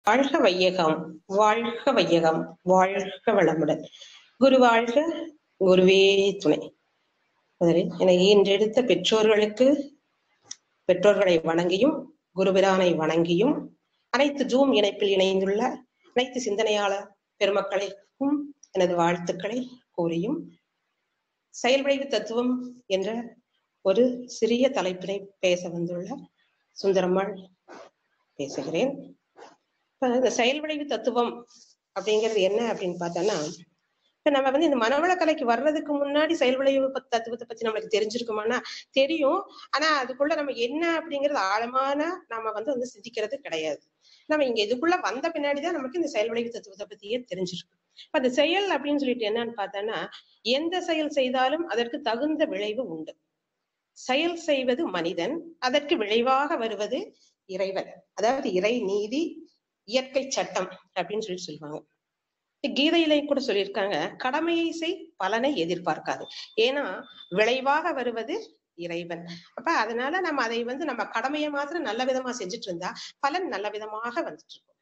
வாழ்க வையகம் வாழ்க வையகம் வாழ்க வளமுடன் குரு வாழ்க குருவே துணை முதலில் எனக்கு இன்றெடுத்த பெற்றோர்களுக்கு பெற்றோர்களை வணங்கியும் குருபிரானை வணங்கியும் அனைத்து ஜூம் இணைப்பில் இணைந்துள்ள அனைத்து சிந்தனையாளர் பெருமக்களுக்கும் எனது வாழ்த்துக்களை கூறியும் செயல்விளைவு தத்துவம் என்ற ஒரு சிறிய தலைப்பினை பேச வந்துள்ள சுந்தரம்மாள் பேசுகிறேன் இப்ப இந்த செயல்விளைவு தத்துவம் அப்படிங்கிறது என்ன அப்படின்னு பார்த்தோம்னா இப்ப நம்ம வந்து இந்த மனவள கலைக்கு வர்றதுக்கு முன்னாடி செயல்விளைவு பத்~ தத்துவத்தை பத்தி நம்மளுக்கு தெரிஞ்சிருக்குமானா தெரியும் ஆனா அதுக்குள்ள நம்ம என்ன அப்படிங்கறது ஆழமான நாம வந்து வந்து சிந்திக்கிறது கிடையாது நம்ம இங்க இதுக்குள்ள வந்த பின்னாடிதான் நமக்கு இந்த செயல்விளைவு தத்துவத்தை பத்தியே தெரிஞ்சிருக்கும் இப்ப அந்த செயல் அப்படின்னு சொல்லிட்டு என்னன்னு பார்த்தோம்னா எந்த செயல் செய்தாலும் அதற்கு தகுந்த விளைவு உண்டு செயல் செய்வது மனிதன் அதற்கு விளைவாக வருவது இறைவன் அதாவது இறை நீதி இயற்கை சட்டம் அப்படின்னு சொல்லி சொல்லுவாங்க கீதையிலே கூட சொல்லியிருக்காங்க கடமையை செய் பலனை எதிர்பார்க்காது ஏன்னா விளைவாக வருவது இறைவன் அப்ப அதனால நம்ம அதை வந்து நம்ம கடமையை மாத்திரம் நல்ல விதமா செஞ்சுட்டு இருந்தா பலன் நல்ல விதமாக வந்துட்டு இருக்கும்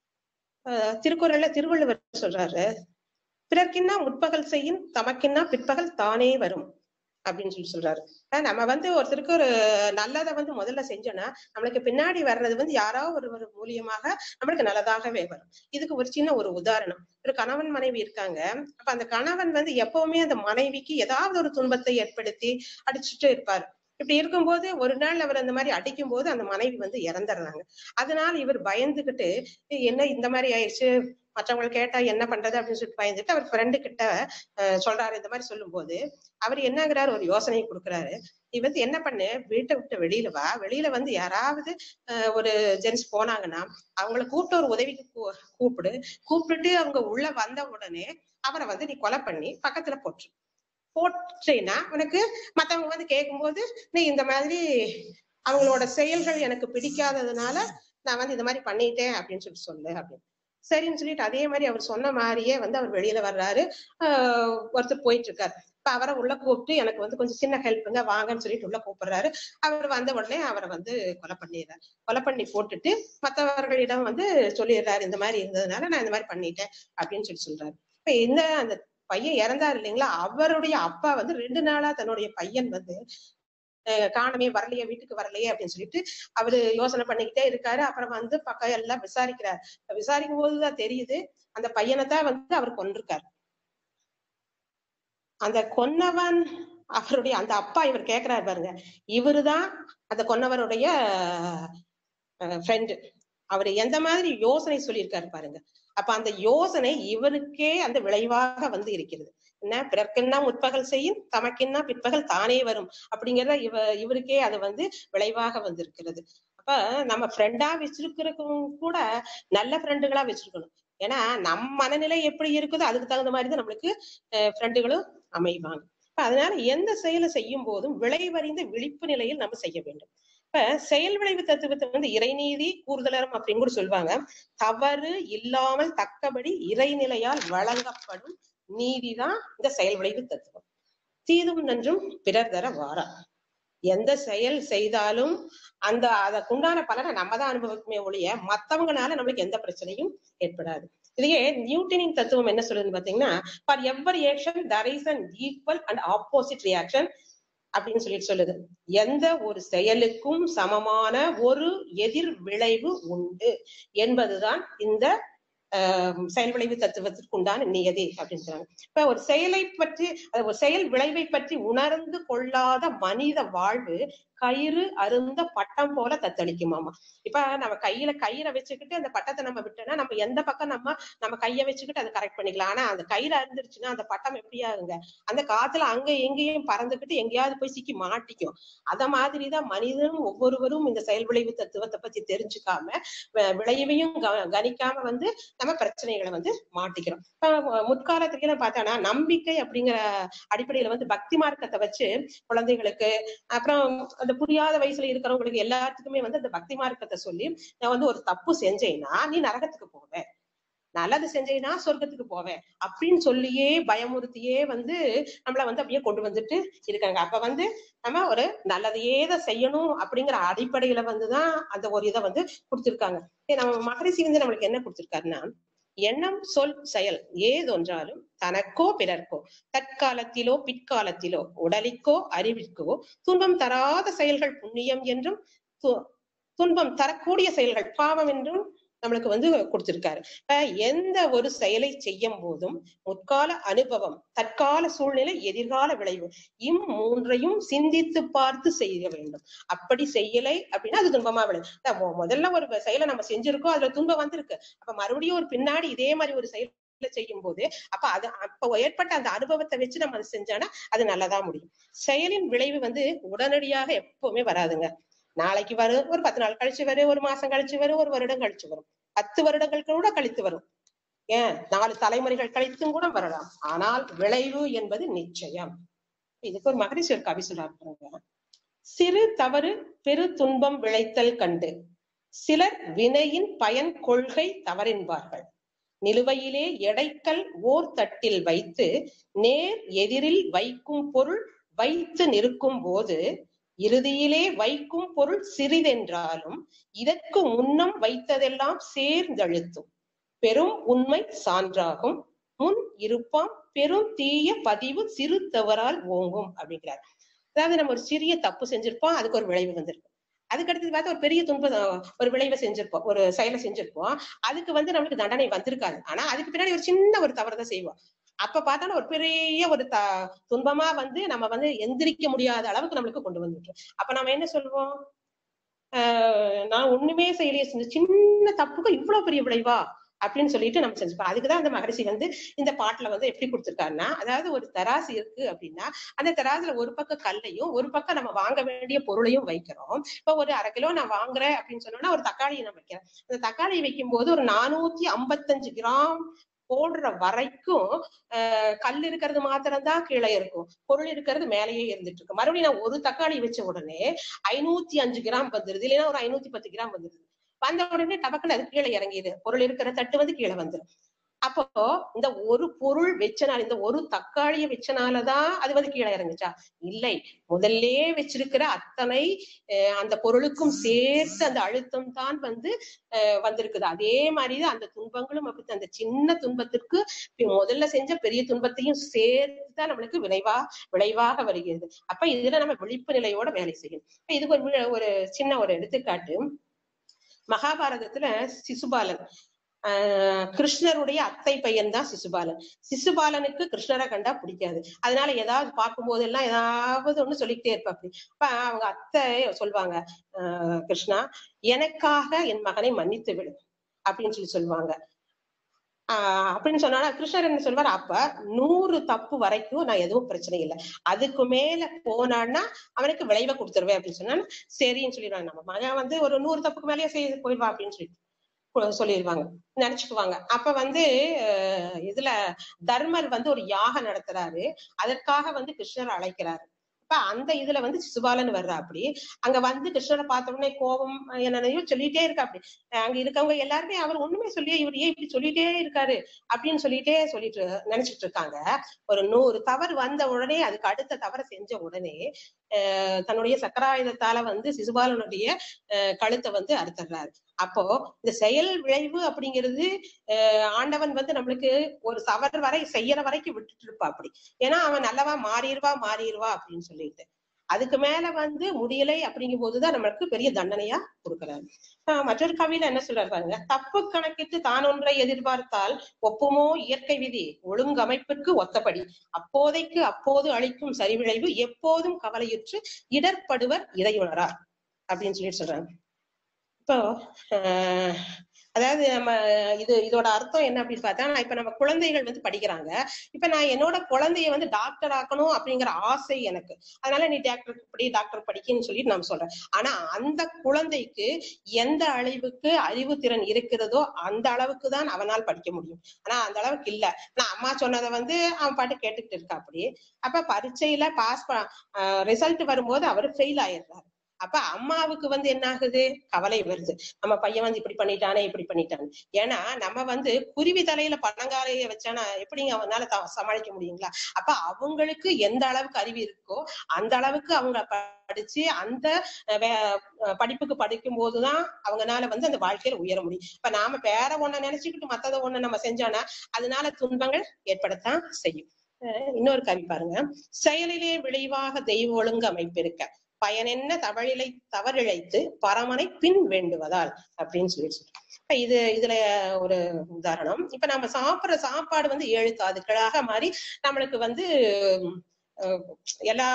ஆஹ் திருக்குறள்ல திருவள்ளுவர் சொல்றாரு பிறர்க்கின்னா முற்பகல் செய்யும் தமக்கின்னா பிற்பகல் தானே வரும் அப்படின்னு சொல்லி சொல்றாரு நம்ம வந்து ஒருத்தருக்கு ஒரு நல்லதை வந்து முதல்ல செஞ்சோம்னா நம்மளுக்கு பின்னாடி வர்றது வந்து யாரோ ஒருவர் மூலியமாக நம்மளுக்கு நல்லதாகவே வரும் இதுக்கு ஒரு சின்ன ஒரு உதாரணம் ஒரு கணவன் மனைவி இருக்காங்க அப்ப அந்த கணவன் வந்து எப்பவுமே அந்த மனைவிக்கு ஏதாவது ஒரு துன்பத்தை ஏற்படுத்தி அடிச்சுட்டு இருப்பாரு இப்படி இருக்கும்போது ஒரு நாள் அவர் அந்த மாதிரி அடிக்கும் போது அந்த மனைவி வந்து இறந்துடுறாங்க அதனால இவர் பயந்துகிட்டு என்ன இந்த மாதிரி ஆயிடுச்சு மற்றவங்களை கேட்டா என்ன பண்றது அப்படின்னு சொல்லிட்டு பயந்துட்டு அவர் ஃப்ரெண்டு கிட்ட சொல்றாரு இந்த மாதிரி சொல்லும் போது அவர் என்னங்கிறாரு ஒரு யோசனை கொடுக்குறாரு நீ வந்து என்ன பண்ணு வீட்டை விட்டு வெளியில வா வெளியில வந்து யாராவது ஒரு ஜென்ஸ் போனாங்கன்னா அவங்கள கூப்பிட்டு ஒரு உதவிக்கு கூப்பிடு கூப்பிட்டுட்டு அவங்க உள்ள வந்த உடனே அவரை வந்து நீ கொலை பண்ணி பக்கத்துல போட்டு போட்டேன்னா உனக்கு மத்தவங்க வந்து கேட்கும்போது நீ இந்த மாதிரி அவங்களோட செயல்கள் எனக்கு பிடிக்காததுனால நான் வந்து இந்த மாதிரி பண்ணிட்டேன் அப்படின்னு சொல்லி சொல்லு அப்படின்னு சரின்னு சொல்லிட்டு அதே மாதிரி அவர் சொன்ன மாதிரியே வந்து அவர் வெளியில வர்றாரு ஆஹ் ஒருத்தர் போயிட்டு இருக்காரு இப்ப அவரை உள்ள கூப்பிட்டு எனக்கு வந்து கொஞ்சம் சின்ன ஹெல்ப்புங்க வாங்கன்னு சொல்லிட்டு உள்ள கூப்பிடுறாரு அவர் வந்த உடனே அவரை வந்து கொலை பண்ணிடுறாரு கொலை பண்ணி போட்டுட்டு மற்றவர்களிடம் வந்து சொல்லிடுறாரு இந்த மாதிரி இருந்ததுனால நான் இந்த மாதிரி பண்ணிட்டேன் அப்படின்னு சொல்லி சொல்றாரு இப்ப இந்த அந்த பையன் இறந்தாரு இல்லைங்களா அவருடைய அப்பா வந்து ரெண்டு நாளா தன்னுடைய பையன் வந்து காணமே வரலையே வீட்டுக்கு வரலையே அப்படின்னு சொல்லிட்டு அவரு யோசனை பண்ணிக்கிட்டே இருக்காரு அப்புறம் வந்து பக்கம் எல்லாம் விசாரிக்கிறார் விசாரிக்கும் போதுதான் தெரியுது அந்த பையனை தான் வந்து அவர் கொண்டிருக்காரு அந்த கொன்னவன் அவருடைய அந்த அப்பா இவர் கேக்குறாரு பாருங்க இவருதான் அந்த கொன்னவருடைய ஃப்ரெண்டு அவர் எந்த மாதிரி யோசனை சொல்லியிருக்காரு பாருங்க அப்ப அந்த யோசனை இவருக்கே அந்த விளைவாக வந்து இருக்கிறது என்ன பிறர்க்கென்னா முற்பகல் செய்யும் தமக்கென்னா பிற்பகல் தானே வரும் அப்படிங்கிறத இவ இவருக்கே அது வந்து விளைவாக வந்திருக்கிறது அப்ப நம்ம ஃப்ரெண்டா வச்சிருக்கிறதுக்கும் கூட நல்ல ஃப்ரெண்டுகளா வச்சிருக்கணும் ஏன்னா நம் மனநிலை எப்படி இருக்குதோ அதுக்கு தகுந்த மாதிரி தான் நம்மளுக்கு ஃப்ரெண்டுகளும் அமைவாங்க அதனால எந்த செயலை செய்யும் போதும் விளைவறிந்த விழிப்பு நிலையில் நம்ம செய்ய வேண்டும் இப்ப செயல் விளைவு தத்துவத்தை வந்து இறைநீதி கூறுதலரம் அப்படின்னு கூட சொல்லுவாங்க தவறு இல்லாமல் தக்கபடி இறைநிலையால் வழங்கப்படும் நீதிதான் இந்த செயல் விளைவு தத்துவம் தீதும் நன்றும் பிறர் தர வாரா எந்த செயல் செய்தாலும் அந்த அதற்குண்டான பலனை நம்ம தான் அனுபவிக்குமே ஒழிய மத்தவங்கனால நம்மளுக்கு எந்த பிரச்சனையும் ஏற்படாது இதையே நியூட்டனின் தத்துவம் என்ன சொல்லுதுன்னு பாத்தீங்கன்னா for every action there is an equal and opposite reaction அப்படின்னு சொல்லிட்டு சொல்லுது எந்த ஒரு செயலுக்கும் சமமான ஒரு எதிர் விளைவு உண்டு என்பதுதான் இந்த செயல் விளைவு தத்துவத்திற்கு உண்டான நியதி அப்படின்றாங்க இப்ப ஒரு செயலை பற்றி ஒரு செயல் விளைவை பற்றி உணர்ந்து கொள்ளாத மனித வாழ்வு கயிறு அருந்த பட்டம் போல தத்தளிக்குமாமா இப்ப நம்ம கையில கயிறை வச்சுக்கிட்டு அந்த பட்டத்தை நம்ம விட்டோம்னா நம்ம எந்த பக்கம் நம்ம நம்ம கையை வச்சுக்கிட்டு அதை கரெக்ட் பண்ணிக்கலாம் ஆனா அந்த கயிறு அருந்துருச்சுன்னா அந்த பட்டம் எப்படி ஆகுங்க அந்த காத்துல அங்க எங்கேயும் பறந்துகிட்டு எங்கேயாவது போய் சிக்கி மாட்டிக்கும் அத மாதிரிதான் மனிதனும் ஒவ்வொருவரும் இந்த செயல் விளைவு தத்துவத்தை பத்தி தெரிஞ்சுக்காம விளைவையும் கணிக்காம வந்து நம்ம பிரச்சனைகளை வந்து மாட்டிக்கிறோம் முற்காலத்துல பார்த்தோம்னா நம்பிக்கை அப்படிங்கிற அடிப்படையில வந்து பக்தி மார்க்கத்தை வச்சு குழந்தைகளுக்கு அப்புறம் அந்த புரியாத வயசுல இருக்கிறவங்களுக்கு எல்லாத்துக்குமே வந்து அந்த பக்தி மார்க்கத்தை சொல்லி நான் வந்து ஒரு தப்பு செஞ்சேன்னா நீ நரகத்துக்கு போவ நல்லது செஞ்சேன்னா சொர்க்கத்துக்கு போவேன் அப்படின்னு சொல்லியே பயமுறுத்தியே வந்து நம்மள வந்து அப்படியே கொண்டு வந்துட்டு இருக்காங்க அப்ப வந்து நம்ம ஒரு நல்லதையே தான் செய்யணும் அப்படிங்கிற அடிப்படையில வந்துதான் அந்த ஒரு இதை வந்து கொடுத்திருக்காங்க நம்ம மகரிஷி வந்து நம்மளுக்கு என்ன கொடுத்திருக்காருன்னா எண்ணம் சொல் செயல் ஏதொன்றாலும் தனக்கோ பிறர்க்கோ தற்காலத்திலோ பிற்காலத்திலோ உடலிற்கோ அறிவிற்கோ துன்பம் தராத செயல்கள் புண்ணியம் என்றும் துன்பம் தரக்கூடிய செயல்கள் பாவம் என்றும் நம்மளுக்கு வந்து கொடுத்திருக்காரு இப்ப எந்த ஒரு செயலை செய்யும் போதும் முற்கால அனுபவம் தற்கால சூழ்நிலை எதிர்கால விளைவு இம்மூன்றையும் சிந்தித்து பார்த்து செய்ய வேண்டும் அப்படி செய்யலை அப்படின்னா அது துன்பமா விளைவு முதல்ல ஒரு செயலை நம்ம செஞ்சிருக்கோம் அதுல துன்பம் வந்திருக்கு அப்ப மறுபடியும் ஒரு பின்னாடி இதே மாதிரி ஒரு செயல் செய்யும் போது அப்ப அது அப்ப ஏற்பட்ட அந்த அனுபவத்தை வச்சு நம்ம அதை செஞ்சோம்னா அது நல்லதா முடியும் செயலின் விளைவு வந்து உடனடியாக எப்பவுமே வராதுங்க நாளைக்கு வரும் ஒரு பத்து நாள் கழிச்சு வரும் ஒரு மாசம் கழிச்சு வரும் ஒரு வருடம் கழிச்சு வரும் பத்து வருடங்கள் கூட கழித்து வரும் ஏன் நாலு தலைமுறைகள் கழித்தும் கூட வரலாம் ஆனால் விளைவு என்பது நிச்சயம் இதுக்கு ஒரு மகரிஷி ஒரு கவி சொல்றாங்க சிறு தவறு பெரு துன்பம் விளைத்தல் கண்டு சிலர் வினையின் பயன் கொள்கை தவறின்பார்கள் நிலுவையிலே எடைக்கல் ஓர் தட்டில் வைத்து நேர் எதிரில் வைக்கும் பொருள் வைத்து நிற்கும் போது இறுதியிலே வைக்கும் பொருள் சிறிதென்றாலும் இதற்கு முன்னம் வைத்ததெல்லாம் சேர்ந்தழுத்தும் பெரும் உண்மை சான்றாகும் முன் இருப்பாம் பெரும் தீய பதிவு சிறு தவறால் ஓங்கும் அப்படிங்கிறார் அதாவது நம்ம ஒரு சிறிய தப்பு செஞ்சிருப்போம் அதுக்கு ஒரு விளைவு வந்திருக்கும் அதுக்கு அடுத்தது பார்த்தா ஒரு பெரிய துன்ப ஒரு விளைவை செஞ்சிருப்போம் ஒரு செயலை செஞ்சிருப்போம் அதுக்கு வந்து நம்மளுக்கு தண்டனை வந்திருக்காது ஆனா அதுக்கு பின்னாடி ஒரு சின்ன ஒரு தவறு தான் செய்வோம் அப்ப பார்த்தாலும் ஒரு பெரிய ஒரு த துன்பமா வந்து நம்ம வந்து எந்திரிக்க முடியாத அளவுக்கு நம்மளுக்கு கொண்டு வந்துட்டோம் அப்ப நம்ம என்ன சொல்லுவோம் ஆஹ் நான் ஒண்ணுமே செய்யலையே செஞ்ச சின்ன தப்புக்கு இவ்வளவு பெரிய விளைவா அப்படின்னு சொல்லிட்டு நம்ம செஞ்சுப்போம் அதுக்குதான் அந்த மகரிஷி வந்து இந்த பாட்டுல வந்து எப்படி கொடுத்திருக்காருன்னா அதாவது ஒரு தராசு இருக்கு அப்படின்னா அந்த தராசுல ஒரு பக்கம் கல்லையும் ஒரு பக்கம் நம்ம வாங்க வேண்டிய பொருளையும் வைக்கிறோம் இப்ப ஒரு அரை கிலோ நான் வாங்குறேன் அப்படின்னு சொன்னோம்னா ஒரு தக்காளியை நான் வைக்கிறேன் அந்த தக்காளியை வைக்கும் போது ஒரு நானூத்தி ஐம்பத்தஞ்சு கிராம் போடுற வரைக்கும் ஆஹ் கல் இருக்கிறது மாத்திரம்தான் கீழே இருக்கும் பொருள் இருக்கிறது மேலேயே இருந்துட்டு இருக்கு மறுபடியும் நான் ஒரு தக்காளி வச்ச உடனே ஐநூத்தி அஞ்சு கிராம் வந்துருது இல்லைன்னா ஒரு ஐநூத்தி பத்து கிராம் வந்துருது வந்த உடனே டபக்குன்னு அது கீழே இறங்கிடுது பொருள் இருக்கிற தட்டு வந்து கீழே வந்துடும் அப்போ இந்த ஒரு பொருள் வச்சனால இந்த ஒரு தக்காளிய வச்சனாலதான் அது வந்து கீழே இறங்குச்சா இல்லை முதல்ல வச்சிருக்கிற அத்தனை அந்த பொருளுக்கும் சேர்த்து அந்த அழுத்தம் தான் வந்து வந்திருக்குது அதே மாதிரிதான் அந்த துன்பங்களும் அப்படி அந்த சின்ன துன்பத்திற்கு முதல்ல செஞ்ச பெரிய துன்பத்தையும் சேர்த்து தான் நம்மளுக்கு விளைவா விளைவாக வருகிறது அப்ப இதுல நம்ம விழிப்பு நிலையோட வேலை செய்யணும் இதுக்கு ஒரு ஒரு சின்ன ஒரு எடுத்துக்காட்டு மகாபாரதத்துல சிசுபாலன் ஆஹ் கிருஷ்ணருடைய அத்தை பையன் தான் சிசுபாலன் சிசுபாலனுக்கு கிருஷ்ணரை கண்டா பிடிக்காது அதனால ஏதாவது பார்க்கும் போதெல்லாம் ஏதாவது ஒண்ணு சொல்லிக்கிட்டே இருப்பாப்படி அப்ப அவங்க அத்தை சொல்லுவாங்க ஆஹ் கிருஷ்ணா எனக்காக என் மகனை மன்னித்து விடு அப்படின்னு சொல்லி சொல்லுவாங்க ஆஹ் அப்படின்னு சொன்னா கிருஷ்ணர் என்ன சொல்வார் அப்ப நூறு தப்பு வரைக்கும் நான் எதுவும் பிரச்சனை இல்லை அதுக்கு மேல போனான்னா அவனுக்கு விளைவை கொடுத்துருவேன் அப்படின்னு சொன்னா சரின்னு சொல்லிடுவாங்க நம்ம மகன் வந்து ஒரு நூறு தப்புக்கு மேலேயே செய்து போயிடுவா அப்படின்னு சொல்லிட்டு சொல்லிடுவாங்க நினைச்சுக்குவாங்க அப்ப வந்து இதுல தர்மர் வந்து ஒரு யாகம் நடத்துறாரு அதற்காக வந்து கிருஷ்ணர் அழைக்கிறாரு அப்ப அந்த இதுல வந்து சிசுபாலன் வர்றா அப்படி அங்க வந்து கிருஷ்ணரை பார்த்த உடனே கோபம் என்னனையும் சொல்லிட்டே இருக்கா அப்படி அங்க இருக்கவங்க எல்லாருமே அவர் ஒண்ணுமே சொல்லியே இவர் ஏன் இப்படி சொல்லிட்டே இருக்காரு அப்படின்னு சொல்லிட்டே சொல்லிட்டு நினைச்சிட்டு இருக்காங்க ஒரு நூறு தவறு வந்த உடனே அதுக்கு அடுத்த தவறை செஞ்ச உடனே அஹ் தன்னுடைய சக்கராயுதத்தால வந்து சிசுபாலனுடைய அஹ் கழுத்தை வந்து அறுத்துடுறாரு அப்போ இந்த செயல் விளைவு அப்படிங்கிறது அஹ் ஆண்டவன் வந்து நம்மளுக்கு ஒரு தவறு வரை செய்யற வரைக்கும் விட்டுட்டு இருப்பா அப்படி ஏன்னா அவன் நல்லவா மாறிடுவா மாறிடுவா அப்படின்னு சொல்லிட்டு அதுக்கு மேல வந்து முடியலை அப்படிங்கும் போதுதான் நம்மளுக்கு பெரிய தண்டனையா கொடுக்குறாரு ஆஹ் மற்றொரு கவியில என்ன சொல்றாரு பாருங்க தப்பு கணக்கிட்டு தான் ஒன்றை எதிர்பார்த்தால் ஒப்புமோ இயற்கை விதி ஒழுங்கமைப்பிற்கு ஒத்தபடி அப்போதைக்கு அப்போது அளிக்கும் சரிவிளைவு எப்போதும் கவலையுற்று இடர்படுவர் இதை உணரார் அப்படின்னு சொல்லிட்டு சொல்றாங்க இப்போ ஆஹ் அதாவது நம்ம இது இதோட அர்த்தம் என்ன அப்படின்னு பார்த்தா இப்ப நம்ம குழந்தைகள் வந்து படிக்கிறாங்க இப்ப நான் என்னோட குழந்தைய வந்து டாக்டர் ஆக்கணும் அப்படிங்கிற ஆசை எனக்கு அதனால நீ டாக்டர் படி டாக்டர் படிக்கன்னு சொல்லிட்டு நான் சொல்றேன் ஆனா அந்த குழந்தைக்கு எந்த அளவுக்கு அறிவு திறன் இருக்கிறதோ அந்த அளவுக்கு தான் அவனால் படிக்க முடியும் ஆனா அந்த அளவுக்கு இல்ல நான் அம்மா சொன்னதை வந்து அவன் பாட்டு கேட்டுக்கிட்டு இருக்கா அப்படி அப்ப பரீட்சையில பாஸ் ரிசல்ட் வரும்போது அவர் ஃபெயில் ஆயிடுறாரு அப்ப அம்மாவுக்கு வந்து என்ன ஆகுது கவலை வருது நம்ம பையன் வந்து இப்படி பண்ணிட்டானே இப்படி பண்ணிட்டானே ஏன்னா நம்ம வந்து குருவி தலையில பணங்காலைய வச்சானா எப்படிங்க அவனால த- சமாளிக்க முடியுங்களா அப்ப அவங்களுக்கு எந்த அளவுக்கு அறிவு இருக்கோ அந்த அளவுக்கு அவங்க படிச்சு அந்த அஹ், வே- அஹ், படிப்புக்கு படிக்கும் போதுதான் அவங்கனால வந்து அந்த வாழ்க்கையில உயர முடியும் இப்ப நாம வேற ஒண்ண நினைச்சுக்கிட்டு மத்தத ஒண்ணு நம்ம செஞ்சோம்னா அதனால துன்பங்கள் ஏற்படத்தான் செய்யும் அஹ், இன்னொரு கவி பாருங்க செயலிலே விளைவாக தெய்வ ஒழுங்கு அமைப்பிருக்க பயனென்ன தவழிலை தவறிழைத்து பரமனை பின் வேண்டுவதால் அப்படின்னு சொல்லி சொல்றோம். இப்ப இது இதுல ஒரு உதாரணம் இப்ப நம்ம சாப்பிடுற சாப்பாடு வந்து ஏழு தாதுக்களாக மாறி நம்மளுக்கு வந்து அஹ், எல்லா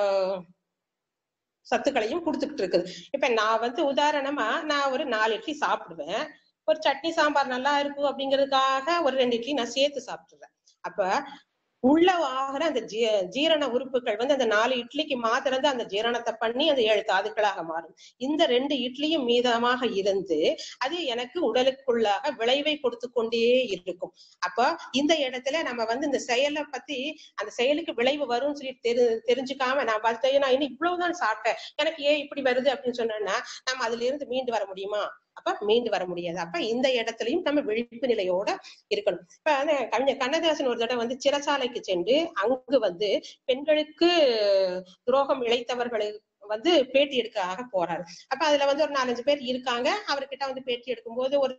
சத்துக்களையும் கொடுத்துக்கிட்டு இருக்குது இப்ப நான் வந்து உதாரணமா நான் ஒரு நாலு இட்லி சாப்பிடுவேன் ஒரு சட்னி சாம்பார் நல்லா இருக்கும் அப்படிங்கிறதுக்காக ஒரு ரெண்டு இட்லி நான் சேர்த்து சாப்பிட்டுறேன் அப்ப உள்ள ஆகிற அந்த ஜீ ஜீரண உறுப்புகள் வந்து அந்த நாலு இட்லிக்கு மாத்திரம் தான் அந்த ஜீரணத்தை பண்ணி அந்த ஏழு தாதுக்களாக மாறும் இந்த ரெண்டு இட்லியும் மீதமாக இருந்து அது எனக்கு உடலுக்குள்ளாக விளைவை கொடுத்து கொண்டே இருக்கும் அப்ப இந்த இடத்துல நம்ம வந்து இந்த செயலை பத்தி அந்த செயலுக்கு விளைவு வரும்னு சொல்லி தெரி தெரிஞ்சுக்காம நான் பார்த்தேன் நான் இன்னும் இவ்வளவுதான் சாப்பிட்டேன் எனக்கு ஏன் இப்படி வருது அப்படின்னு சொன்னோம்னா நம்ம அதுல இருந்து மீண்டு வர முடியுமா அப்ப மீண்டு வர முடியாது அப்ப இந்த இடத்துலயும் நம்ம விழிப்பு நிலையோட இருக்கணும் இப்ப அந்த கவிஞர் கண்ணதாசன் ஒரு தடவை வந்து சிறைச்சாலைக்கு சென்று அங்கு வந்து பெண்களுக்கு துரோகம் இழைத்தவர்களை வந்து பேட்டி எடுக்க போறாரு அப்ப அதுல வந்து ஒரு நாலஞ்சு பேர் இருக்காங்க அவர்கிட்ட வந்து பேட்டி எடுக்கும்போது ஒரு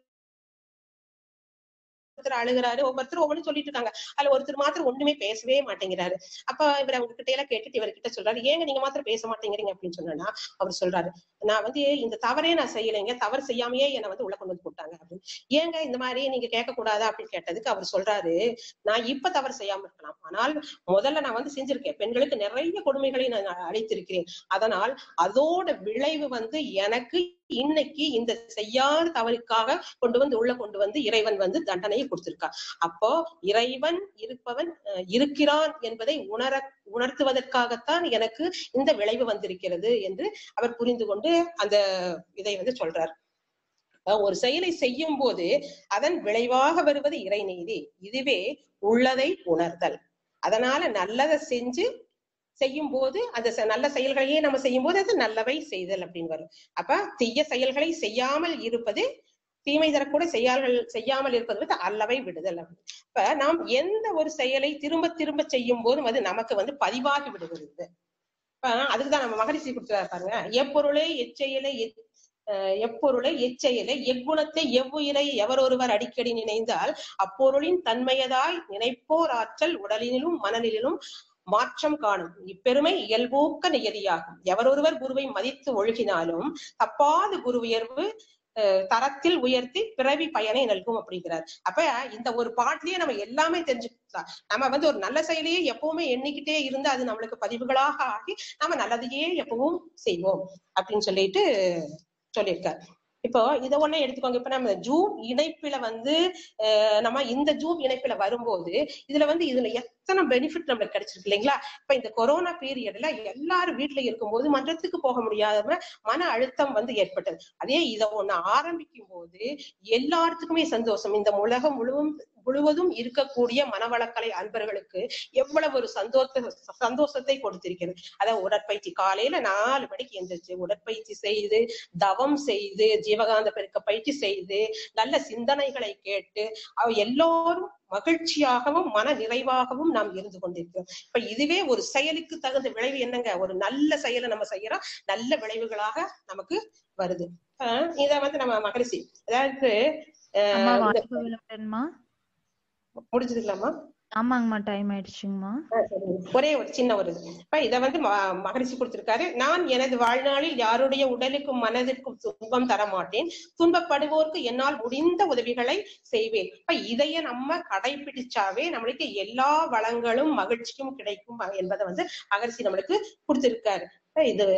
ஒருத்தர் அழுகுறாரு ஒவ்வொருத்தர் ஒவ்வொன்னு சொல்லிட்டு இருக்காங்க அதுல ஒருத்தர் மாத்திரம் ஒண்ணுமே பேசவே மாட்டேங்கிறாரு அப்ப இவர் அவங்க கிட்ட எல்லாம் கேட்டுட்டு இவர்கிட்ட சொல்றாரு ஏங்க நீங்க மாத்திரம் பேச மாட்டேங்கிறீங்க அப்படின்னு சொன்னா அவர் சொல்றாரு நான் வந்து இந்த தவறே நான் செய்யலைங்க தவறு செய்யாமையே என்னை வந்து உள்ள கொண்டு வந்து போட்டாங்க அப்படின்னு ஏங்க இந்த மாதிரி நீங்க கேட்க கூடாதா அப்படின்னு கேட்டதுக்கு அவர் சொல்றாரு நான் இப்ப தவறு செய்யாம இருக்கலாம் ஆனால் முதல்ல நான் வந்து செஞ்சிருக்கேன் பெண்களுக்கு நிறைய கொடுமைகளை நான் அழைத்திருக்கிறேன் அதனால் அதோட விளைவு வந்து எனக்கு இன்னைக்கு இந்த செய்யாத தவறுக்காக கொண்டு வந்து உள்ள கொண்டு வந்து இறைவன் வந்து தண்டனையை கொடுத்திருக்கான் அப்போ இறைவன் இருப்பவன் அஹ், இருக்கிறான் என்பதை உணர உணர்த்துவதற்காகத்தான் எனக்கு இந்த விளைவு வந்திருக்கிறது என்று அவர் புரிந்து கொண்டு அந்த இதை வந்து சொல்றார் அஹ், ஒரு செயலை செய்யும் போது அதன் விளைவாக வருவது இறைநீதி இதுவே உள்ளதை உணர்தல் அதனால நல்லதை செஞ்சு செய்யும் போது அந்த செ- நல்ல செயல்களையே நம்ம செய்யும் போது அது நல்லவை செய்தல் அப்படின்னு வரும் அப்ப தீய செயல்களை செய்யாமல் இருப்பது தீமை தரக்கூட செய்யாமல் செய்யாமல் இருப்பது வந்து அல்லவை விடுதல் அப்படின்னு. இப்ப நாம் எந்த ஒரு செயலை திரும்ப திரும்ப செய்யும் போதும் அது நமக்கு வந்து பதிவாகி விடுகிறது இப்ப அதுக்குதான் நம்ம மகரிஷி கொடுத்துறாரு பாருங்க எப்பொருளே எச்செயலை எச்- அஹ் எப்பொருளை எச்செயலை எக்குணத்தை எவ்வுயிரை எவரொருவர் அடிக்கடி நினைந்தால் அப்பொருளின் தன்மையதாய் நினைப்போர் ஆற்றல் உடலினிலும் மனநிலும் மாற்றம் காணும் இப்பெருமை இயல்பூக்க நியதியாகும் எவரொருவர் குருவை மதித்து ஒழுகினாலும் தப்பாது குரு உயர்வு அஹ், தரத்தில் உயர்த்தி பிறவி பயனை நல்கும் அப்படிங்கிறார் அப்ப இந்த ஒரு பாட்டிலேயே நம்ம எல்லாமே தெரிஞ்சுக்கலாம் நம்ம வந்து ஒரு நல்ல செயலையே எப்பவுமே எண்ணிக்கிட்டே இருந்து அது நம்மளுக்கு பதிவுகளாக ஆகி நம்ம நல்லதையே எப்பவும் செய்வோம் அப்படின்னு சொல்லிட்டு சொல்லியிருக்காரு இப்போ இதை ஒண்ணே எடுத்துக்கோங்க இப்ப நம்ம ஜூம் இணைப்பில வந்து அஹ், நம்ம இந்த ஜூம் இணைப்பில வரும்போது இதுல வந்து இதுல எத்தனை பெனிஃபிட் நம்மளுக்கு கிடைச்சிருக்கு இல்லைங்களா இப்ப இந்த கொரோனா பீரியட்ல எல்லாரும் வீட்டுல இருக்கும்போது மன்றத்துக்கு போக முடியாம மன அழுத்தம் வந்து ஏற்பட்டது அதே இதை ஒண்ணு ஆரம்பிக்கும் போது எல்லாத்துக்குமே சந்தோஷம் இந்த உலகம் முழுவதும் முழுவதும் இருக்கக்கூடிய மனவளக்கலை அன்பர்களுக்கு எவ்வளவு ஒரு சந்தோஷ சந்தோஷத்தை கொடுத்திருக்கிறது அதாவது உடற்பயிற்சி காலையில நாலு மணிக்கு எந்திரிச்சு உடற்பயிற்சி செய்து தவம் செய்து ஜீவகாந்த பெருக்க பயிற்சி செய்து நல்ல சிந்தனைகளை கேட்டு அவ எல்லோரும் மகிழ்ச்சியாகவும் மன நிறைவாகவும் நாம் இருந்து கொண்டிருக்கிறோம் இப்ப இதுவே ஒரு செயலுக்கு தகுந்த விளைவு என்னங்க ஒரு நல்ல செயலை நம்ம செய்யறோம் நல்ல விளைவுகளாக நமக்கு வருது ஆஹ் இத வந்து நம்ம மகரிஷி அதாவது அம்மா ஆஹ் இந்த- வாழ்க வளமுடன்மா முடிஞ்சதுக்கலாமா ஆமாங்கம்மா டைம் ஆயிடுச்சுங்கம்மா ஆ, சரிங்க. ஒரே ஒரு சின்ன ஒரு இது. இப்ப இத வந்து ம- மகரிஷி கொடுத்திருக்காரு நான் எனது வாழ்நாளில் யாருடைய உடலுக்கும் மனதிற்கும் துன்பம் தர மாட்டேன் துன்பப்படுவோருக்கு என்னால் முடிந்த உதவிகளை செய்வேன் இப்ப இதைய நம்ம கடைபிடிச்சாவே நம்மளுக்கு எல்லா வளங்களும் மகிழ்ச்சியும் கிடைக்கும் என்பதை வந்து மகரிஷி நம்மளுக்கு கொடுத்திருக்காரு இப்ப இது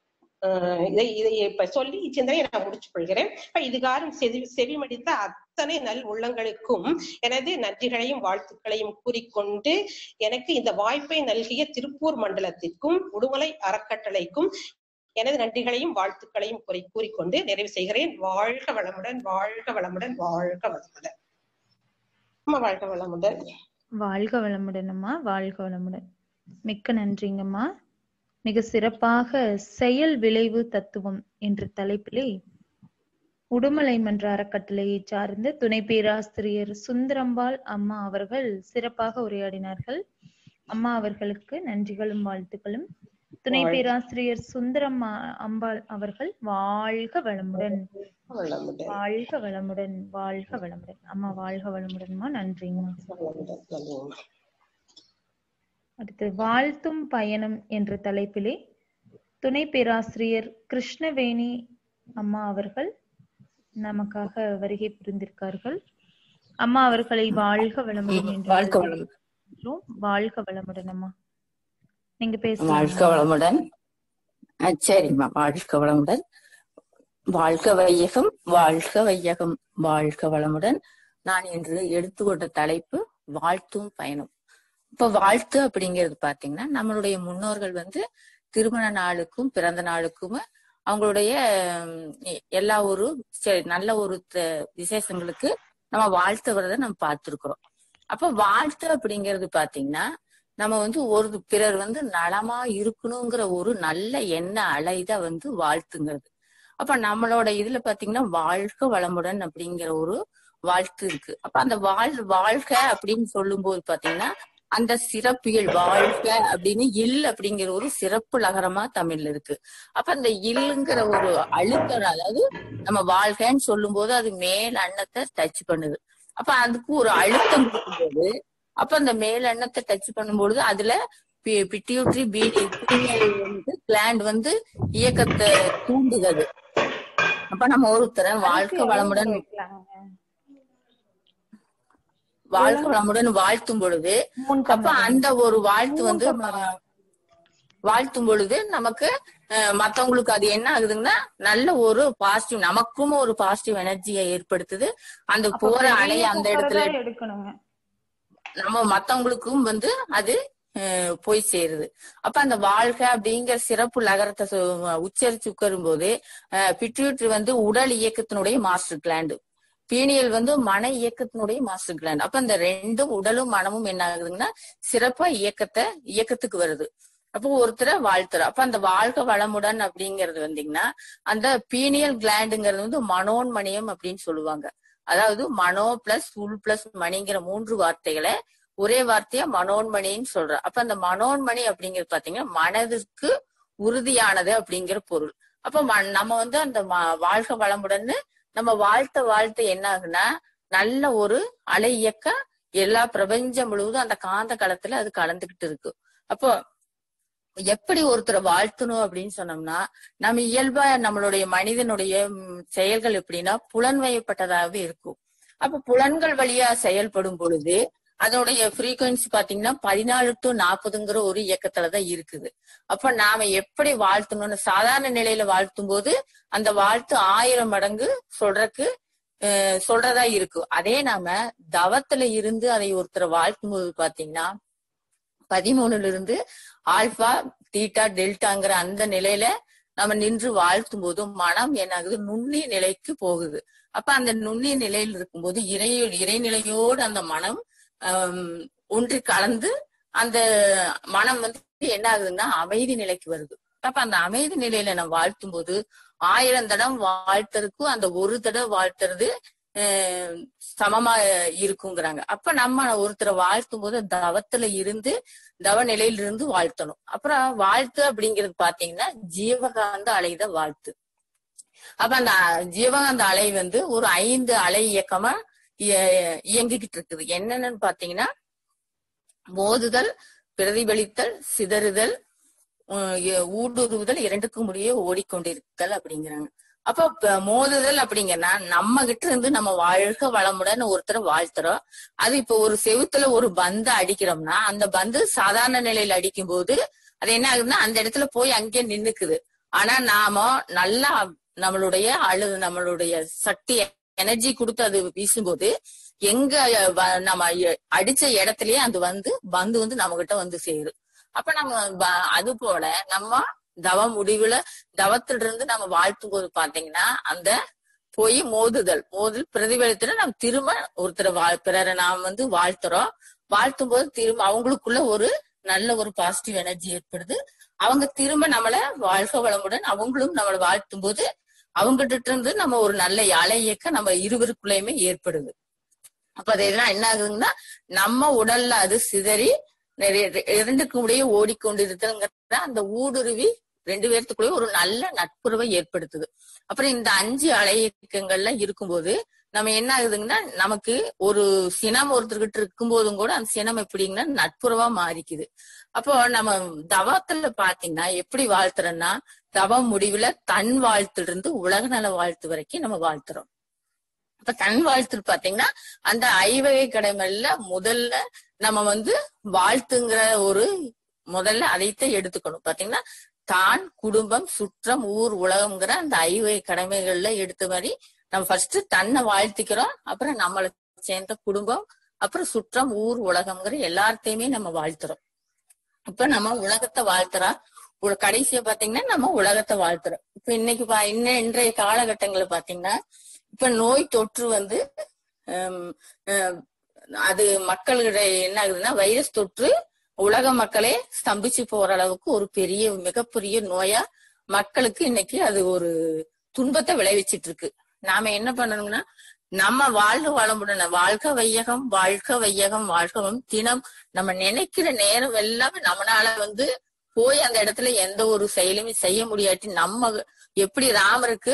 ஆஹ் இதை இதை இப்ப சொல்லி இச்சிந்தனை நான் முடிச்சு கொள்கிறேன் இப்ப இதுகாரும் செவி செவிமடித்த அத்தனை நல் உள்ளங்களுக்கும் எனது நன்றிகளையும் வாழ்த்துக்களையும் கூறிக்கொண்டு எனக்கு இந்த வாய்ப்பை நல்கிய திருப்பூர் மண்டலத்திற்கும் உடுமலை அறக்கட்டளைக்கும் எனது நன்றிகளையும் வாழ்த்துக்களையும் கூறி கூறிக்கொண்டு நிறைவு செய்கிறேன் வாழ்க வளமுடன் வாழ்க வளமுடன் வாழ்க வளமுடன் அம்மா வாழ்க வளமுடன் வாழ்க வளமுடன்ம்மா வாழ்க வளமுடன் மிக்க நன்றிங்கம்மா மிக சிறப்பாக செயல் விளைவு தத்துவம் என்ற தலைப்பிலே உடுமலை மன்ற அறக்கட்டளையை சார்ந்த துணை பேராசிரியர் சுந்தரம்பாள் அம்மா அவர்கள் சிறப்பாக உரையாடினார்கள் அம்மா அவர்களுக்கு நன்றிகளும் வாழ்த்துக்களும் துணை பேராசிரியர் சுந்தரம் அம்பாள் அவர்கள் வாழ்க வளமுடன் வளமுடன் வாழ்க வளமுடன் வாழ்க வளமுடன் அம்மா வாழ்க வளமுடன்மா நன்றிங்கம்மா வளமுடன் நன்றிங்கம்மா அடுத்து வாழ்த்தும் பயணம் என்ற தலைப்பிலே துணை பேராசிரியர் கிருஷ்ணவேணி அம்மா அவர்கள் நமக்காக வருகை புரிந்திருக்கார்கள் அம்மா அவர்களை வாழ்க வளமுடன் என்று வாழ்க வளமுடன். வரவேற்கிறோம். வாழ்க வளமுடன் அம்மா நீங்க வாழ்க பேசலாம் வளமுடன் ஆ, சரிம்மா வாழ்க வளமுடன் வாழ்க வையகம் வாழ்க வையகம் வாழ்க வளமுடன் நான் இன்று எடுத்துக்கொண்ட தலைப்பு வாழ்த்தும் பயணம் இப்ப வாழ்த்து அப்படிங்கிறது பாத்தீங்கன்னா நம்மளுடைய முன்னோர்கள் வந்து திருமண நாளுக்கும் பிறந்த நாளுக்கும் அவங்களுடைய ம், எ- எல்லா ஒரு சரி, நல்ல ஒரு த- விசேஷங்களுக்கு நம்ம வாழ்த்து வரதை நம்ம பார்த்திருக்கிறோம் அப்ப வாழ்த்து அப்படிங்கிறது பாத்தீங்கன்னா நம்ம வந்து ஒரு பிறர் வந்து நலமா இருக்கணுங்கிற ஒரு நல்ல எண்ண அலைதான் வந்து வாழ்த்துங்கிறது அப்ப நம்மளோட இதுல பாத்தீங்கன்னா வாழ்க வளமுடன் அப்படிங்கிற ஒரு வாழ்த்து இருக்கு அப்ப அந்த வாழ் வாழ்க அப்படின்னு சொல்லும்போது பாத்தீங்கன்னா அந்த சிறப்பியல் வாழ்க அப்படின்னு இல் அப்படிங்கிற ஒரு சிறப்பு லகரமா தமிழ்ல இருக்கு அப்ப அந்த இல்லுங்கிற ஒரு அழுத்தம் அதாவது நம்ம வாழ்கன்னு சொல்லும்போது அது மேல் அன்னத்தை டச் பண்ணுது அப்ப அதுக்கு ஒரு அழுத்தம் கொடுக்கும்போது அப்ப அந்த மேல் எண்ணத்தை டச் பண்ணும்பொழுது அதுல பிட்யூட்ரி பீடி வந்து கிளாண்ட் வந்து இயக்கத்தை தூண்டுகிறது அப்ப நம்ம ஒருத்தரை வாழ்க்கை வளமுடன் வாழ்க்கை வளமுடன் வாழ்த்தும் பொழுது அப்ப அந்த ஒரு வாழ்த்து வந்து ம- வாழ்த்தும் பொழுது நமக்கு அஹ், மத்தவங்களுக்கு அது என்ன ஆகுதுங்கன்னா நல்ல ஒரு பாசிட்டிவ் நமக்கும் ஒரு பாசிட்டிவ் எனர்ஜியை ஏற்படுத்துது அந்த போற அலை அந்த இடத்துல எடுக்கணுங்க நம்ம மத்தவங்களுக்கும் வந்து அது அஹ், போய் சேருது அப்ப அந்த வாழ்க அப்படிங்கிற சிறப்பு லகரத்தை சொ- உச்சரிச்சு உட்காரும் போது பிட்யூட்ரி வந்து உடல் இயக்கத்தினுடைய மாஸ்டர் கிளாண்டு பீனியல் வந்து மன இயக்கத்தினுடைய மாஸ்டர் கிளாண்ட் அப்ப இந்த ரெண்டும் உடலும் மனமும் என்ன ஆகுதுங்கன்னா சிறப்பா இயக்கத்தை இயக்கத்துக்கு வருது அப்போ ஒருத்தரை வாழ்த்துறோம் அப்ப அந்த வாழ்க வளமுடன் அப்படிங்கிறது வந்தீங்கன்னா அந்த பீனியல் கிளாண்டுங்கிறது வந்து மனோன்மணியம் அப்படின்னு சொல்லுவாங்க அதாவது மனோ பிளஸ் உள் பிளஸ் மணிங்கிற மூன்று வார்த்தைகளை ஒரே வார்த்தையா மனோன்மணின்னு சொல்ற அப்ப அந்த மனோன்மணி அப்படிங்கிறது பாத்தீங்கன்னா மனதிற்கு உறுதியானது அப்படிங்கிற பொருள் அப்ப ம- நம்ம வந்து அந்த ம- வாழ்க வளமுடன்னு நம்ம வாழ்த்த வாழ்த்த என்ன ஆகுன்னா நல்ல ஒரு அலை இயக்கம் எல்லா பிரபஞ்சம் முழுவதும் அந்த காந்த களத்துல அது கலந்துகிட்டு இருக்கு அப்போ எப்படி ஒருத்தரை வாழ்த்தணும் அப்படின்னு சொன்னோம்னா நம்ம இயல்பா நம்மளுடைய மனிதனுடைய ம், செயல்கள் எப்படின்னா புலன்வயப்பட்டதாகவே இருக்கும் அப்ப புலன்கள் வழியா செயல்படும் பொழுது அதனுடைய ஃப்ரீக்வன்சி பாத்தீங்கன்னா பதினாலு டு நாற்பதுங்கிற ஒரு இயக்கத்துலதான் இருக்குது அப்ப நாம எப்படி வாழ்த்தணும்னு சாதாரண நிலையில வாழ்த்தும் போது அந்த வாழ்த்து ஆயிரம் மடங்கு சொல்றதுக்கு அஹ், சொல்றதா இருக்கும் அதே நாம தவத்துல இருந்து அதை ஒருத்தரை வாழ்த்தும் போது பாத்தீங்கன்னா பதிமூணுல இருந்து ஆல்பா தீட்டா டெல்டாங்கிற அந்த நிலையில நம்ம நின்று வாழ்த்தும் போது மனம் என்ன ஆகுது நுண்ணிய நிலைக்கு போகுது அப்ப அந்த நுண்ணிய நிலையில் இருக்கும்போது இறை இறைநிலையோடு அந்த மனம் ஆம், ஒன்றி கலந்து அந்த மனம் வந்து என்ன ஆகுதுன்னா அமைதி நிலைக்கு வருது அப்ப அந்த அமைதி நிலையில நம்ம வாழ்த்தும் போது ஆயிரம் தடம் வாழ்த்துறதுக்கும் அந்த ஒரு தடவை வாழ்த்துறது அஹ், சமமா இருக்குங்கிறாங்க அப்ப நம்ம ஒருத்தரை வாழ்த்தும் போது தவத்துல இருந்து தவ நிலையில இருந்து வாழ்த்தணும் அப்புறம் வாழ்த்து அப்படிங்கிறது பாத்தீங்கன்னா ஜீவகாந்த அலைத வாழ்த்து அப்ப அந்த ஜீவகாந்த அலை வந்து ஒரு ஐந்து அலை இயக்கமா இய- இயங்கிக்கிட்டு இருக்குது என்னென்னு பாத்தீங்கன்னா மோதுதல் பிரதிபலித்தல் சிதறுதல் உம், எ- ஊடுருவுதல் இரண்டுக்கும் முடியே ஓடிக்கொண்டிருத்தல் அப்படிங்கிறாங்க அப்ப ப- மோதுதல் அப்படிங்கன்னா நம்ம கிட்ட இருந்து நம்ம வாழ்க வளமுடன் ஒருத்தரை வாழ்த்துறோம் அது இப்ப ஒரு செவுத்துல ஒரு பந்து அடிக்கிறோம்னா அந்த பந்து சாதாரண நிலையில அடிக்கும் போது அது என்ன ஆகுதுன்னா அந்த இடத்துல போய் அங்கே நின்னுக்குது ஆனா நாம நல்லா நம்மளுடைய அழு நம்மளுடைய சக்தி எனர்ஜி கொடுத்து அது வீசும்போது எங்க வ- நம்ம எ- அடிச்ச இடத்துலயே அது வந்து பந்து வந்து நம்ம கிட்ட வந்து சேரும் அப்ப நம்ம ப- அது போல நம்ம தவ முடிவுல தவத்துல இருந்து நம்ம வாழ்த்தும் போது பாத்தீங்கன்னா அந்த போய் மோதுதல் மோதல் பிரதிபலித்துல நம்ம திரும்ப ஒருத்தரை வாழ் பிறரை நாம் வந்து வாழ்த்துறோம் வாழ்த்தும் போது திரும்ப அவங்களுக்குள்ள ஒரு நல்ல ஒரு பாசிட்டிவ் எனர்ஜி ஏற்படுது அவங்க திரும்ப நம்மள வாழ்க வளமுடன் அவங்களும் நம்மளை வாழ்த்தும் போது அவங்ககிட்ட இருந்து நம்ம ஒரு நல்ல அலை இயக்கம் நம்ம இருவருக்குள்ளயுமே ஏற்படுது அப்ப அது எதனா என்ன ஆகுதுன்னா நம்ம உடல்ல அது சிதறி நிறைய இரண்டுக்கும் இடையே ஓடிக்கொண்டிருக்கிறங்கிற அந்த ஊடுருவி ரெண்டு பேர்த்துக்குள்ளே ஒரு நல்ல நட்புறவை ஏற்படுத்துது அப்புறம் இந்த அஞ்சு அலையக்கங்கள்ல இருக்கும்போது நம்ம என்ன ஆகுதுங்கன்னா நமக்கு ஒரு சினம் ஒருத்தர்கிட்ட இருக்கும்போதும் கூட அந்த சினம் எப்படிங்கன்னா நட்புறவா மாறிக்குது அப்போ நம்ம தவத்துல பாத்தீங்கன்னா எப்படி வாழ்த்துறோம்னா தவம் முடிவுல தன் வாழ்த்துல இருந்து உலக நல வாழ்த்து வரைக்கும் நம்ம வாழ்த்துறோம் அப்ப தன் வாழ்த்து பாத்தீங்கன்னா அந்த ஐவகை கடமைல முதல்ல நம்ம வந்து வாழ்த்துங்கிற ஒரு முதல்ல அதைத்தான் எடுத்துக்கணும் பாத்தீங்கன்னா தான் குடும்பம் சுற்றம் ஊர் உலகம்ங்கிற அந்த ஐவகை கடமைகள்ல எடுத்த மாதிரி நம்ம ஃபர்ஸ்ட் தன்னை வாழ்த்திக்கிறோம் அப்புறம் நம்மளை சேர்ந்த குடும்பம் அப்புறம் சுற்றம் ஊர் உலகம்ங்கிற எல்லாத்தையுமே நம்ம வாழ்த்துறோம் இப்ப நம்ம உலகத்தை வாழ்த்துறோம் உல- கடைசியா பாத்தீங்கன்னா நம்ம உலகத்தை வாழ்த்துறோம் இப்ப இன்னைக்கு பா- இன்ன இன்றைய காலகட்டங்களை பாத்தீங்கன்னா இப்ப நோய் தொற்று வந்து ஹம், ஹம், அது மக்களிடையே என்ன ஆகுதுன்னா வைரஸ் தொற்று உலக மக்களே ஸ்தம்பிச்சு போற அளவுக்கு ஒரு பெரிய மிகப்பெரிய நோயா மக்களுக்கு இன்னைக்கு அது ஒரு துன்பத்தை விளைவிச்சிட்டு இருக்கு நாம என்ன பண்ணணும்னா நம்ம வாழ்க வளமுடன் வாழ்க வையகம் வாழ்க வையகம் வாழ்கவும் தினம் நம்ம நினைக்கிற நேரம் எல்லாமே நம்மளால வந்து போய் அந்த இடத்துல எந்த ஒரு செயலுமே செய்ய முடியாட்டி நம்ம எப்படி ராமருக்கு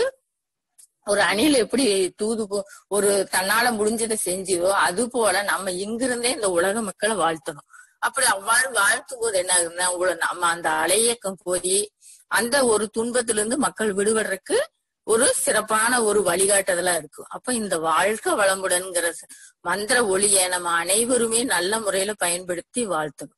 ஒரு அணில் எப்படி தூது போ- ஒரு தன்னால முடிஞ்சதை செஞ்சதோ அது போல நம்ம இங்கிருந்தே இந்த உலக மக்களை வாழ்த்தணும் அப்படி அவ்வாறு வாழ்த்தும் போது என்ன ஆகுதுன்னா உல- நம்ம அந்த அலையக்கம் போய் அந்த ஒரு துன்பத்துல இருந்து மக்கள் விடுபடுறதுக்கு ஒரு சிறப்பான ஒரு வழிகாட்டுதலா இருக்கும் அப்ப இந்த வாழ்க வளமுடன்கிற ச- மந்திர ஒளியை நம்ம அனைவருமே நல்ல முறையில பயன்படுத்தி வாழ்த்தணும்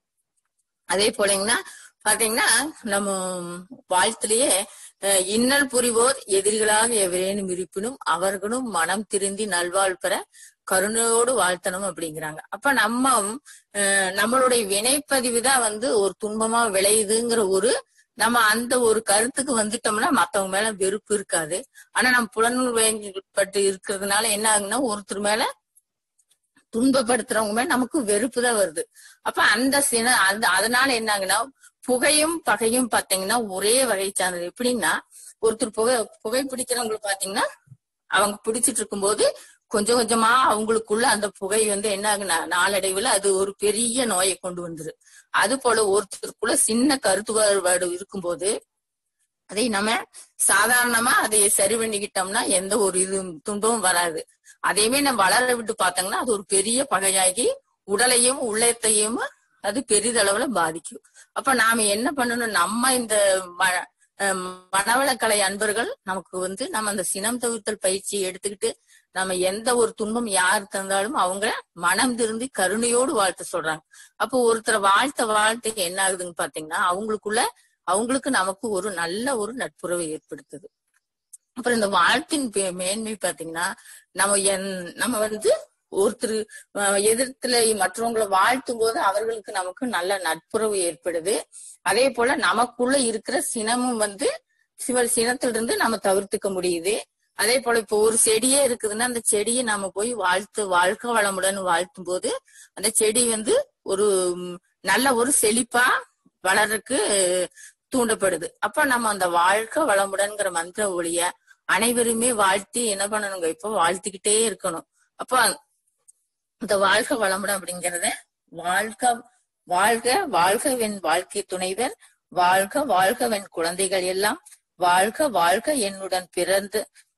அதே போலங்கன்னா பாத்தீங்கன்னா நம்ம வாழ்த்துலயே அஹ், இன்னல் புரிவோர் எதிரிகளாக எவரேனும் இருப்பினும் அவர்களும் மனம் திருந்தி நல்வாழ் பெற கருணையோடு வாழ்த்தணும் அப்படிங்கிறாங்க அப்ப நம்ம அஹ், நம்மளுடைய வினைப்பதிவு தான் வந்து ஒரு துன்பமா விளையுதுங்கிற ஒரு நம்ம அந்த ஒரு கருத்துக்கு வந்துட்டோம்னா மத்தவங்க மேல வெறுப்பு இருக்காது ஆனா நம்ம புலனுள் பட்டு இருக்கிறதுனால என்ன ஆகுன்னா ஒருத்தர் மேல துன்பப்படுத்துறவங்க மேல நமக்கு வெறுப்பு தான் வருது அப்ப அந்த சின அந்த அதனால என்ன ஆகுன்னா புகையும் பகையும் பாத்தீங்கன்னா ஒரே வகை சார்ந்தது எப்படின்னா ஒருத்தர் புகை புகை பிடிக்கிறவங்களுக்கு பாத்தீங்கன்னா அவங்க பிடிச்சிட்டு இருக்கும்போது கொஞ்சம் கொஞ்சமா அவங்களுக்குள்ள அந்த புகை வந்து என்ன ஆகுனா நாளடைவுல அது ஒரு பெரிய நோயை கொண்டு வந்துரு அது போல ஒருத்தருக்குள்ள சின்ன கருத்து வேறுபாடு இருக்கும்போது அதை நம்ம சாதாரணமா அதை சரி பண்ணிக்கிட்டோம்னா எந்த ஒரு இது துன்பமும் வராது அதையுமே நம்ம வளர விட்டு பார்த்தோம்னா அது ஒரு பெரிய பகையாகி உடலையும் உள்ளத்தையும் அது பெரிதளவுல பாதிக்கும் அப்ப நாம என்ன பண்ணணும் நம்ம இந்த ம- அஹ் மனவளக்கலை அன்பர்கள் நமக்கு வந்து நம்ம அந்த சினம் தவிர்த்தல் பயிற்சியை எடுத்துக்கிட்டு நம்ம எந்த ஒரு துன்பம் யார் தந்தாலும் அவங்க மனம் திருந்தி கருணையோடு வாழ்த்த சொல்றாங்க அப்போ ஒருத்தரை வாழ்த்த வாழ்த்த என்ன ஆகுதுன்னு பாத்தீங்கன்னா அவங்களுக்குள்ள அவங்களுக்கு நமக்கு ஒரு நல்ல ஒரு நட்புறவை ஏற்படுத்துது அப்புறம் இந்த வாழ்த்தின் பே- மேன்மை பாத்தீங்கன்னா நம்ம என் நம்ம வந்து ஒருத்தர் அஹ், எதிர்த்துல மற்றவங்களை வாழ்த்தும் போது அவர்களுக்கு நமக்கு நல்ல நட்புறவு ஏற்படுது அதே போல நமக்குள்ள இருக்கிற சினமும் வந்து சிவ சினத்திலிருந்து நம்ம தவிர்த்துக்க முடியுது அதே போல இப்போ ஒரு செடியே இருக்குதுன்னா அந்த செடியை நம்ம போய் வாழ்த்து வாழ்க்கை வளமுடன் வாழ்த்தும் போது அந்த செடி வந்து ஒரு ம், நல்ல ஒரு செழிப்பா வளர்றதுக்கு தூண்டப்படுது அப்ப நம்ம அந்த வாழ்க்கை வளமுடன்ங்கிற மந்திர ஒளிய அனைவருமே வாழ்த்தி என்ன பண்ணணுங்க இப்போ வாழ்த்திக்கிட்டே இருக்கணும் அப்ப இந்த வாழ்க வளமுடன் அப்படிங்கறத வாழ்க வாழ்க வாழ்கவென் வாழ்க்கை துணைவர் வாழ்க வாழ்கவென் குழந்தைகள் எல்லாம் வாழ்க வாழ்க என்னுடன் பிறந்து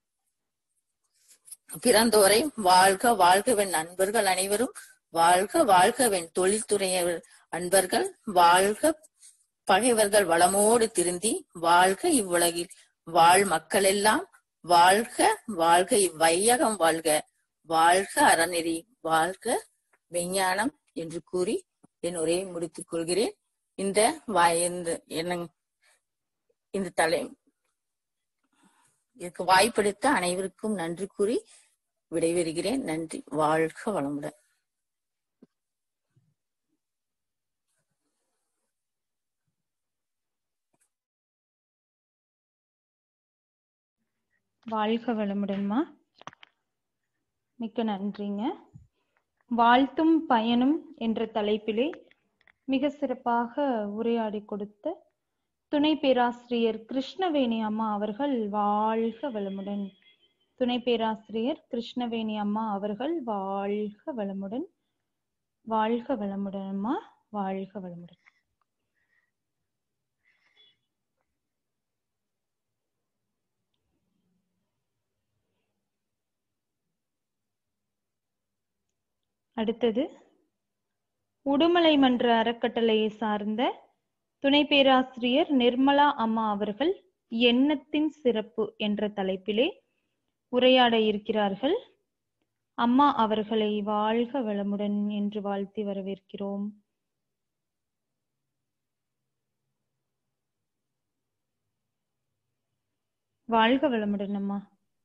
பிறந்தோரை வாழ்க வாழ்கவென் நண்பர்கள் அனைவரும் வாழ்க வாழ்கவென் தொழில்துறையவர் அன்பர்கள் வாழ்க பகைவர்கள் வளமோடு திருந்தி வாழ்க இவ்வுலகில் வாழ் மக்கள் எல்லாம் வாழ்க வாழ்க இவ்வையகம் வாழ்க வாழ்க அறநெறி வாழ்க விஞ்ஞானம் என்று கூறி என் உரையை முடித்துக் கொள்கிறேன் இந்த வாய் இந்த என்ன இந்த தலை இதுக்கு வாய்ப்பளித்த அனைவருக்கும் நன்றி கூறி விடைபெறுகிறேன் நன்றி வாழ்க வளமுடன் வாழ்க வளமுடன்மா மிக்க நன்றிங்க வாழ்த்தும் பயனும் என்ற தலைப்பிலே மிக சிறப்பாக உரையாடி கொடுத்த துணை பேராசிரியர் கிருஷ்ணவேணி அம்மா அவர்கள் வாழ்க வளமுடன் துணை பேராசிரியர் கிருஷ்ணவேணி அம்மா அவர்கள் வாழ்க வளமுடன் வாழ்க வளமுடன் அம்மா வாழ்க வளமுடன் அடுத்தது உடுமலை மன்ற அறக்கட்டளையை சார்ந்த துணை பேராசிரியர் நிர்மலா அம்மா அவர்கள் எண்ணத்தின் சிறப்பு என்ற தலைப்பிலே உரையாட இருக்கிறார்கள் அம்மா அவர்களை வாழ்க வளமுடன் என்று வாழ்த்தி வரவேற்கிறோம் வாழ்க வளமுடன் அம்மா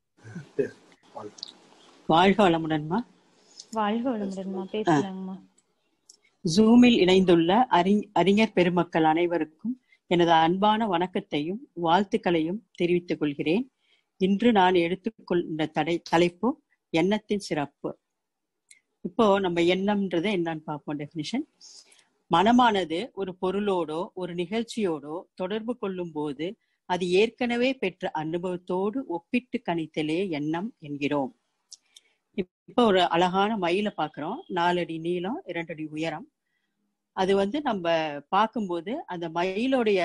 வாழ்க வளமுடன்மா வாழ்க வளமுடன்மா பேசலாங்கம்மா ஜூமில் இணைந்துள்ள அறி அறிஞர் பெருமக்கள் அனைவருக்கும் எனது அன்பான வணக்கத்தையும் வாழ்த்துக்களையும் தெரிவித்துக் கொள்கிறேன் இன்று நான் எடுத்துக்கொண்ட தடை தலைப்பு எண்ணத்தின் சிறப்பு இப்போ நம்ம எண்ணம்ன்றது என்னன்னு பார்ப்போம் டெபினிஷன் மனமானது ஒரு பொருளோடோ ஒரு நிகழ்ச்சியோடோ தொடர்பு கொள்ளும் போது அது ஏற்கனவே பெற்ற அனுபவத்தோடு ஒப்பிட்டு கணித்தலே எண்ணம் என்கிறோம் இப்போ ஒரு அழகான மயில பாக்குறோம் நாலடி நீளம் இரண்டடி உயரம் அது வந்து நம்ம பார்க்கும்போது அந்த மயிலோடைய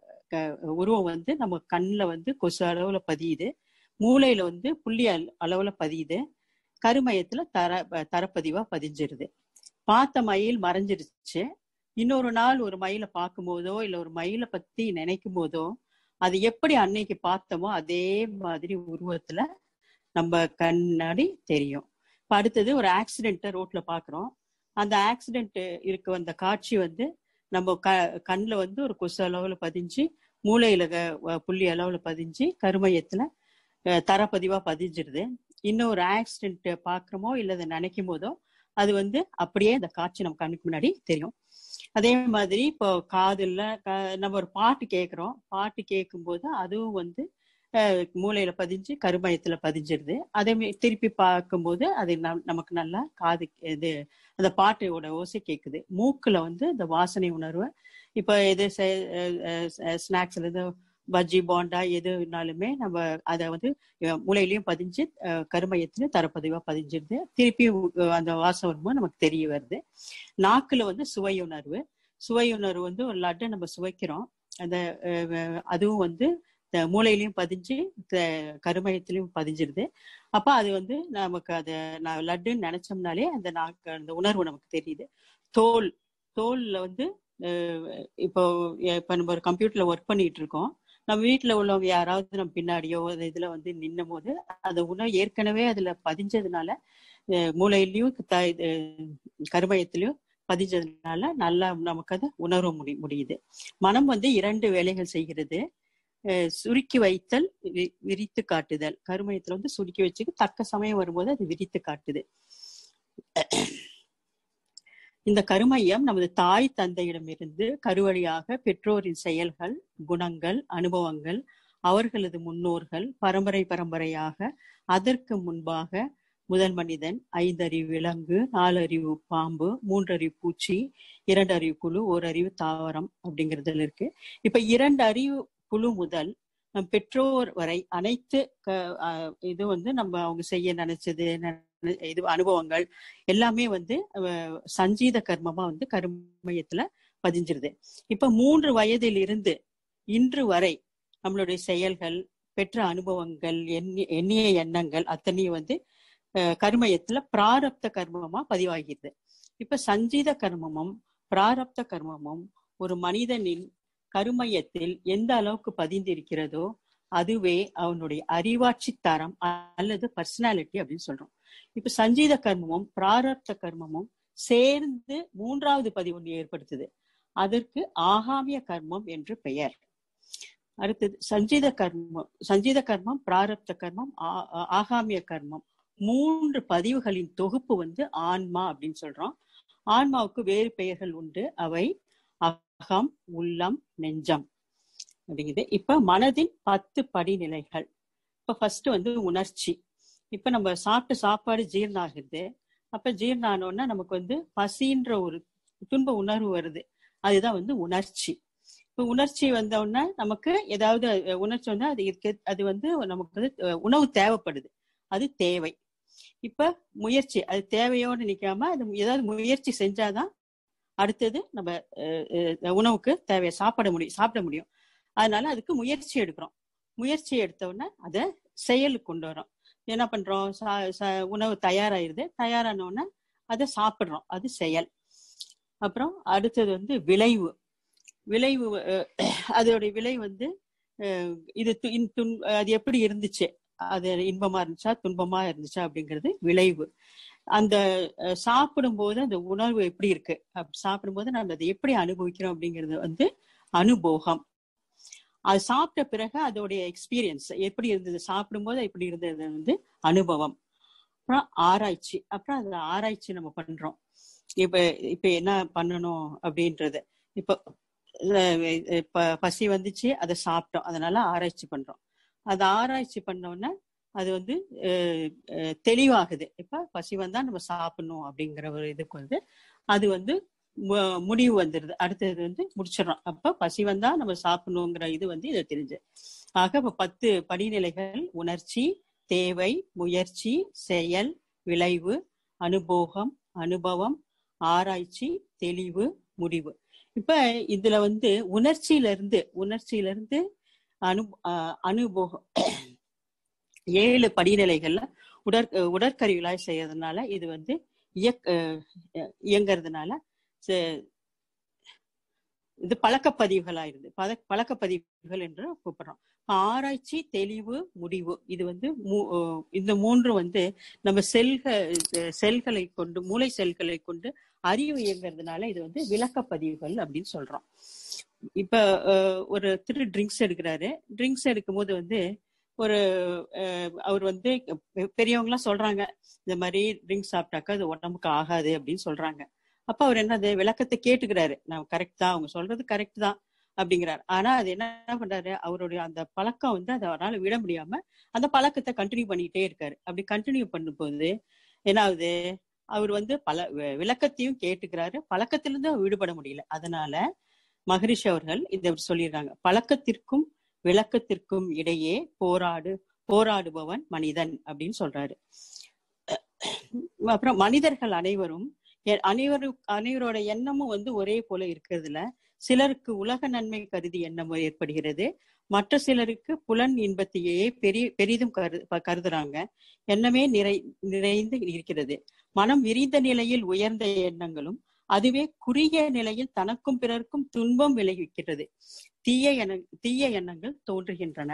உருவம் வந்து நம்ம கண்ணுல வந்து கொசு அளவுல பதியுது மூளையில வந்து புள்ளி அளவுல பதியுது கருமயத்துல தர தரப்பதிவா பதிஞ்சிருது பார்த்த மயில் மறைஞ்சிருச்சு இன்னொரு நாள் ஒரு மயிலை பார்க்கும் போதோ இல்ல ஒரு மயிலை பத்தி நினைக்கும் போதோ அது எப்படி அன்னைக்கு பார்த்தோமோ அதே மாதிரி உருவத்துல நம்ம கண்ணாடி தெரியும் இப்ப அடுத்தது ஒரு ஆக்சிடென்ட்டை ரோட்ல பாக்குறோம் அந்த ஆக்சிடென்ட் இருக்க வந்த காட்சி வந்து நம்ம க கண்ணுல வந்து ஒரு கொசு அளவுல பதிஞ்சு மூளையில புள்ளி அளவுல பதிஞ்சு கருமையத்துல தரப்பதிவா பதிஞ்சிருது இன்னும் ஒரு ஆக்சிடென்ட் பாக்குறோமோ இல்ல அதை நினைக்கும் போதோ அது வந்து அப்படியே அந்த காட்சி நம்ம கண்ணுக்கு முன்னாடி தெரியும் அதே மாதிரி இப்போ காதுல நம்ம ஒரு பாட்டு கேட்கிறோம் பாட்டு கேட்கும் போது அதுவும் வந்து மூளையில பதிஞ்சு கருமயத்துல பதிஞ்சிருது அதே திருப்பி பார்க்கும்போது அது நமக்கு நல்லா காது இது அந்த பாட்டோட ஓசை கேக்குது மூக்குல வந்து இந்த வாசனை உணர்வு இப்ப எது ஸ்நாக்ஸ்ல இருந்து பஜ்ஜி போண்டா எதுனாலுமே நம்ம அதை வந்து மூளையிலயும் பதிஞ்சு கருமையத்திலும் தரப்பதிவா பதிஞ்சிருது திருப்பி அந்த வாசம் வரும்போது நமக்கு தெரிய வருது நாக்குல வந்து சுவையுணர்வு சுவையுணர்வு வந்து ஒரு லட்டை நம்ம சுவைக்கிறோம் அந்த அதுவும் வந்து மூளையிலயும் பதிஞ்சு கருமயத்திலயும் பதிஞ்சிருது அப்ப அது வந்து நமக்கு அதை நான் லட்டுன்னு நினைச்சோம்னாலே அந்த நாக்கு அந்த உணர்வு நமக்கு தெரியுது தோல் தோல்ல வந்து இப்போ இப்ப நம்ம ஒரு கம்ப்யூட்டர்ல ஒர்க் பண்ணிட்டு இருக்கோம் நம்ம வீட்டுல உள்ளவங்க யாராவது நம்ம பின்னாடியோ இதுல வந்து நின்னும் போது அந்த உணவு ஏற்கனவே அதுல பதிஞ்சதுனால மூளையிலயும் கருமயத்திலயும் பதிஞ்சதுனால நல்லா நமக்கு அதை உணர முடி முடியுது மனம் வந்து இரண்டு வேலைகள் செய்கிறது சுருக்கி வைத்தல் விரித்து காட்டுதல் கருமயத்துல வந்து சுருக்கி வச்சுக்கு தக்க சமயம் வரும்போது அது விரித்து காட்டுது இந்த கருமையம் நமது தாய் தந்தையிடமிருந்து கருவழியாக பெற்றோரின் செயல்கள் குணங்கள் அனுபவங்கள் அவர்களது முன்னோர்கள் பரம்பரை பரம்பரையாக அதற்கு முன்பாக முதல் மனிதன் ஐந்தறிவு விலங்கு நாலு அறிவு பாம்பு மூன்றறிவு பூச்சி இரண்டு அறிவு புழு ஓரறிவு தாவரம் அப்படிங்கிறதுல இருக்கு இப்ப இரண்டு அறிவு புழு முதல் நம் பெற்றோர் வரை அனைத்து இது வந்து நம்ம அவங்க செய்ய நினைச்சது இது அனுபவங்கள் எல்லாமே வந்து சஞ்சீத கர்மமா வந்து கருமயத்துல பதிஞ்சிருது இப்ப மூன்று வயதில் இருந்து இன்று வரை நம்மளுடைய செயல்கள் பெற்ற அனுபவங்கள் எண்ணி எண்ணிய எண்ணங்கள் அத்தனையும் வந்து கர்மயத்துல பிராரப்த கர்மமா பதிவாகிறது இப்ப சஞ்சீத கர்மமும் பிராரப்த கர்மமும் ஒரு மனிதனின் கருமையத்தில் எந்த அளவுக்கு பதிந்திருக்கிறதோ அதுவே அவனுடைய அறிவாட்சி தரம் அல்லது பர்சனாலிட்டி அப்படின்னு சொல்றோம் இப்ப சஞ்சீத கர்மமும் பிராரப்த கர்மமும் சேர்ந்து மூன்றாவது பதிவு ஒன்று ஏற்படுத்துது அதற்கு ஆகாமிய கர்மம் என்று பெயர் அடுத்தது சஞ்சீத கர்மம் சஞ்சீத கர்மம் பிராரப்த கர்மம் ஆகாமிய கர்மம் மூன்று பதிவுகளின் தொகுப்பு வந்து ஆன்மா அப்படின்னு சொல்றோம் ஆன்மாவுக்கு வேறு பெயர்கள் உண்டு அவை அகம் உள்ளம் நெஞ்சம் அப்படிங்குது இப்ப மனதின் பத்து படிநிலைகள் இப்ப ஃபர்ஸ்ட் வந்து உணர்ச்சி இப்ப நம்ம சாப்பிட்ட சாப்பாடு ஜீரணம் ஆகுது அப்ப ஜீரணம் ஆனோன்னா நமக்கு வந்து பசின்ற ஒரு துன்ப உணர்வு வருது அதுதான் வந்து உணர்ச்சி இப்போ உணர்ச்சி வந்த உடனே நமக்கு ஏதாவது அஹ், உணர்ச்சி வந்தா அது இருக்கு அது வந்து நமக்கு வந்து அஹ், உணவு தேவைப்படுது அது தேவை இப்ப முயற்சி அது தேவையோடு நிக்காம அது ஏதாவது முயற்சி செஞ்சாதான் அடுத்தது நம்ம அஹ், அஹ், உணவுக்கு தேவையை சாப்பிட முடியும் சாப்பிட முடியும் அதனால அதுக்கு முயற்சி எடுக்கிறோம் முயற்சி எடுத்த உடனே அதை செயலுக்கு கொண்டு வரோம் என்ன பண்றோம் சா- ச- உணவு தயாராயிருது தயாரான உடனே அதை சாப்பிடுறோம் அது செயல் அப்புறம் அடுத்தது வந்து விளைவு விளைவு அஹ், அதோடைய விலை வந்து அஹ், இது து- இன் துன்- அது எப்படி இருந்துச்சு அது இன்பமா இருந்துச்சா துன்பமா இருந்துச்சா அப்படிங்கிறது விளைவு அந்த அஹ், சாப்பிடும்போது அந்த உணர்வு எப்படி இருக்கு அப்படி சாப்பிடும்போது நம்ம அதை எப்படி அனுபவிக்கிறோம் அப்படிங்கிறது வந்து அனுபோகம் அது சாப்பிட்ட பிறகு அதோடைய எக்ஸ்பீரியன்ஸ் எப்படி இருந்தது சாப்பிடும்போது எப்படி இருந்தது வந்து அனுபவம் அப்புறம் ஆராய்ச்சி அப்புறம் அதுல ஆராய்ச்சி நம்ம பண்றோம் இப்ப இப்ப என்ன பண்ணணும் அப்படின்றது இப்போ அஹ் இப்ப பசி வந்துச்சு அதை சாப்பிட்டோம் அதனால ஆராய்ச்சி பண்றோம் அது ஆராய்ச்சி பண்ணோம்னா அது வந்து அஹ், அஹ், தெளிவாகுது இப்ப பசி வந்தா நம்ம சாப்பிடணும் அப்படிங்கிற ஒரு இதுக்கு வந்து அது வந்து மு- முடிவு வந்துருது அடுத்தது வந்து முடிச்சிடறோம் அப்ப பசி வந்தா நம்ம சாப்பிடணுங்கிற இது வந்து இதை தெரிஞ்சு ஆக இப்ப பத்து படிநிலைகள் உணர்ச்சி தேவை முயற்சி செயல் விளைவு அனுபோகம் அனுபவம் ஆராய்ச்சி தெளிவு முடிவு இப்ப இதுல வந்து உணர்ச்சியில இருந்து உணர்ச்சியில இருந்து அனு அஹ் அனுபோகம் ஏழு படிநிலைகள்ல உடற் உடற்கருவிகளாய் செய்யறதுனால இது வந்து இயக் அஹ் இயங்கறதுனால ச- இது பழக்கப்பதிவுகளாயிருது பழ பழக்கப்பதிவுகள் என்று கூப்பிடுறோம் ஆராய்ச்சி தெளிவு முடிவு இது வந்து மூ- அஹ் இந்த மூன்று வந்து நம்ம செல்கள் செல்களை கொண்டு மூளை செல்களை கொண்டு அறிவு இயங்குறதுனால இது வந்து விளக்கப்பதிவுகள் அப்படின்னு சொல்றோம் இப்ப அஹ், ஒரு திரு ட்ரிங்க்ஸ் எடுக்கிறாரு ட்ரிங்க்ஸ் எடுக்கும்போது வந்து ஒரு அஹ், அவர் வந்து பெ- பெரியவங்கலாம் சொல்றாங்க இந்த மாதிரி ட்ரிங்க்ஸ் சாப்பிட்டாக்கா அது உடம்புக்கு ஆகாது அப்படின்னு சொல்றாங்க அப்ப அவர் என்னது விளக்கத்தை கேட்டுக்கிறாரு நான் கரெக்ட் தான் அவங்க சொல்றது கரெக்ட் தான் அப்படிங்கிறாரு ஆனா அது என்ன பண்றாரு அவருடைய அந்த பழக்கம் வந்து அதை அவரால் விட முடியாம அந்த பழக்கத்தை கண்டினியூ பண்ணிட்டே இருக்காரு அப்படி கண்டினியூ பண்ணும்போது என்ன ஆகுது அவர் வந்து பல வி- விளக்கத்தையும் கேட்டுக்கிறாரு பழக்கத்திலிருந்து அவர் விடுபட முடியல அதனால மகரிஷி அவர்கள் இதை சொல்லியிருக்காங்க பழக்கத்திற்கும் விளக்கத்திற்கும் இடையே போராடு போராடுபவன் மனிதன் அப்படின்னு சொல்றாரு அப்புறம் மனிதர்கள் அனைவரும் எ- அனைவரும் அனைவரோட எண்ணமும் வந்து ஒரே போல இருக்கிறதுல சிலருக்கு உலக நன்மை கருதி எண்ணம் ஏற்படுகிறது மற்ற சிலருக்கு புலன் இன்பத்தையே பெரிய பெரிதும் கரு ப- கருதுறாங்க எண்ணமே நிறை நிறைந்து இருக்கிறது மனம் விரிந்த நிலையில் உயர்ந்த எண்ணங்களும் அதுவே குறுகிய நிலையில் தனக்கும் பிறர்க்கும் துன்பம் விளைவிக்கிறது தீய எண்ண தீய எண்ணங்கள் தோன்றுகின்றன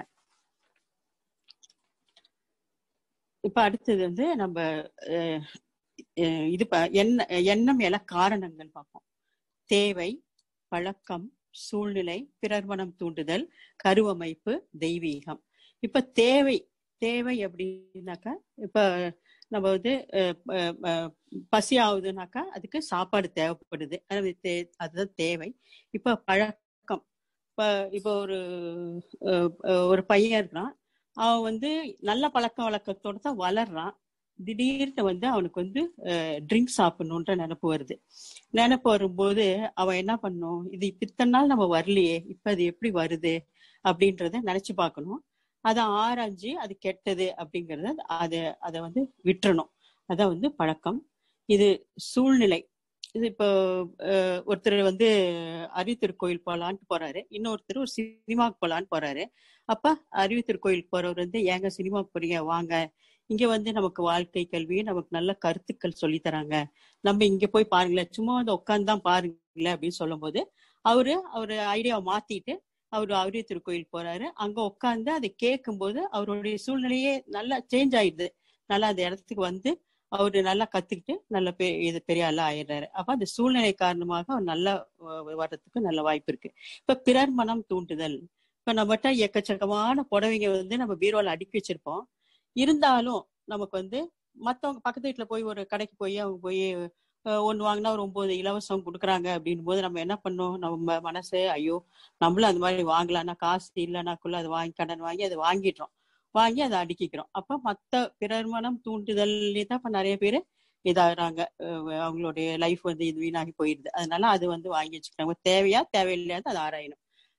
இப்ப அடுத்தது வந்து நம்ம அஹ், அஹ், இது ப- எண்ண எண்ணம் எல காரணங்கள் பார்ப்போம் தேவை பழக்கம் சூழ்நிலை பிறர் மனம் தூண்டுதல் கருவமைப்பு தெய்வீகம் இப்ப தேவை தேவை அப்படின்னாக்கா இப்ப நம்ம வந்து அஹ், அஹ், அஹ், பசி ஆகுதுனாக்கா அதுக்கு சாப்பாடு தேவைப்படுது அது தே- அதுதான் தேவை இப்ப பழக்கம் இப்ப இப்ப ஒரு அஹ், அஹ், ஒரு பையன் இருக்கிறான் அவன் வந்து நல்ல பழக்க வழக்கத்தோட தான் வளர்றான் திடீர்னு வந்து அவனுக்கு வந்து ட்ரிங்க் சாப்பிடணுன்ற நினைப்பு வருது நினைப்பு வரும்போது அவன் என்ன பண்ணும் இது இப்ப இத்தனை நாள் நம்ம வரலையே இப்ப அது எப்படி வருது அப்படின்றத நினைச்சு பார்க்கணும் அதை ஆராய்ஞ்சு அது கெட்டது அப்படிங்கறத அதை அதை வந்து விட்டுறணும் அதான் வந்து பழக்கம் இது சூழ்நிலை இது இப்போ அஹ், ஒருத்தர் வந்து அறிவித்திருக்கோயில் போலான்ட்டு போறாரு இன்னொருத்தர் ஒரு சினிமாக்கு போலான்னு போறாரு அப்ப அறிவித்திருக்கோயிலுக்கு போறவர் வந்து ஏங்க சினிமாக்கு போறீங்க வாங்க இங்க வந்து நமக்கு வாழ்க்கை கல்வி நமக்கு நல்ல கருத்துக்கள் சொல்லி தராங்க நம்ம இங்க போய் பாருங்களேன் சும்மா வந்து உட்காந்து தான் பாருங்களேன் அப்படின்னு சொல்லும்போது அவரு அவரு ஐடியாவை மாத்திட்டு அவரு அரிய திருக்கோயில் போறாரு அங்க உட்காந்து அதை கேட்கும்போது அவருடைய சூழ்நிலையே நல்லா சேஞ்ச் ஆயிடுது நல்லா அந்த இடத்துக்கு வந்து அவரு நல்லா கத்துக்கிட்டு நல்ல பெ இது பெரிய ஆளா ஆயிடுறாரு அப்ப அந்த சூழ்நிலை காரணமாக அவர் நல்லா வ- வர்றதுக்கு நல்ல வாய்ப்பு இருக்கு இப்ப பிறர் மனம் தூண்டுதல் இப்ப நம்மகிட்ட எக்கச்சக்கமான புடவைங்க வந்து நம்ம பீரோல அடுக்கி வச்சிருப்போம் இருந்தாலும் நமக்கு வந்து மத்தவங்க பக்கத்து வீட்டுல போய் ஒரு கடைக்கு போய் அவங்க போய் அஹ், ஒண்ணு வாங்கினா ஒரு ஒன்பது இலவசம் கொடுக்குறாங்க அப்படின் போது நம்ம என்ன பண்ணோம் நம்ம மனசு ஐயோ நம்மளும் அந்த மாதிரி வாங்கலாம்னா காசு இல்லைனாக்குள்ள அதை வாங்கி கடன் வாங்கி அதை வாங்கிடுறோம் வாங்கி அதை அடுக்கிக்கிறோம் அப்ப மத்த பிறர் மனம் தூண்டுதல்லே தான் இப்ப நிறைய பேரு இதாகிறாங்க அஹ், அவங்களுடைய லைஃப் வந்து இது வீணாகி போயிடுது அதனால அது வந்து வாங்கி வச்சுக்கிறாங்க தேவையா தேவையில்லையா அதை ஆராயணும்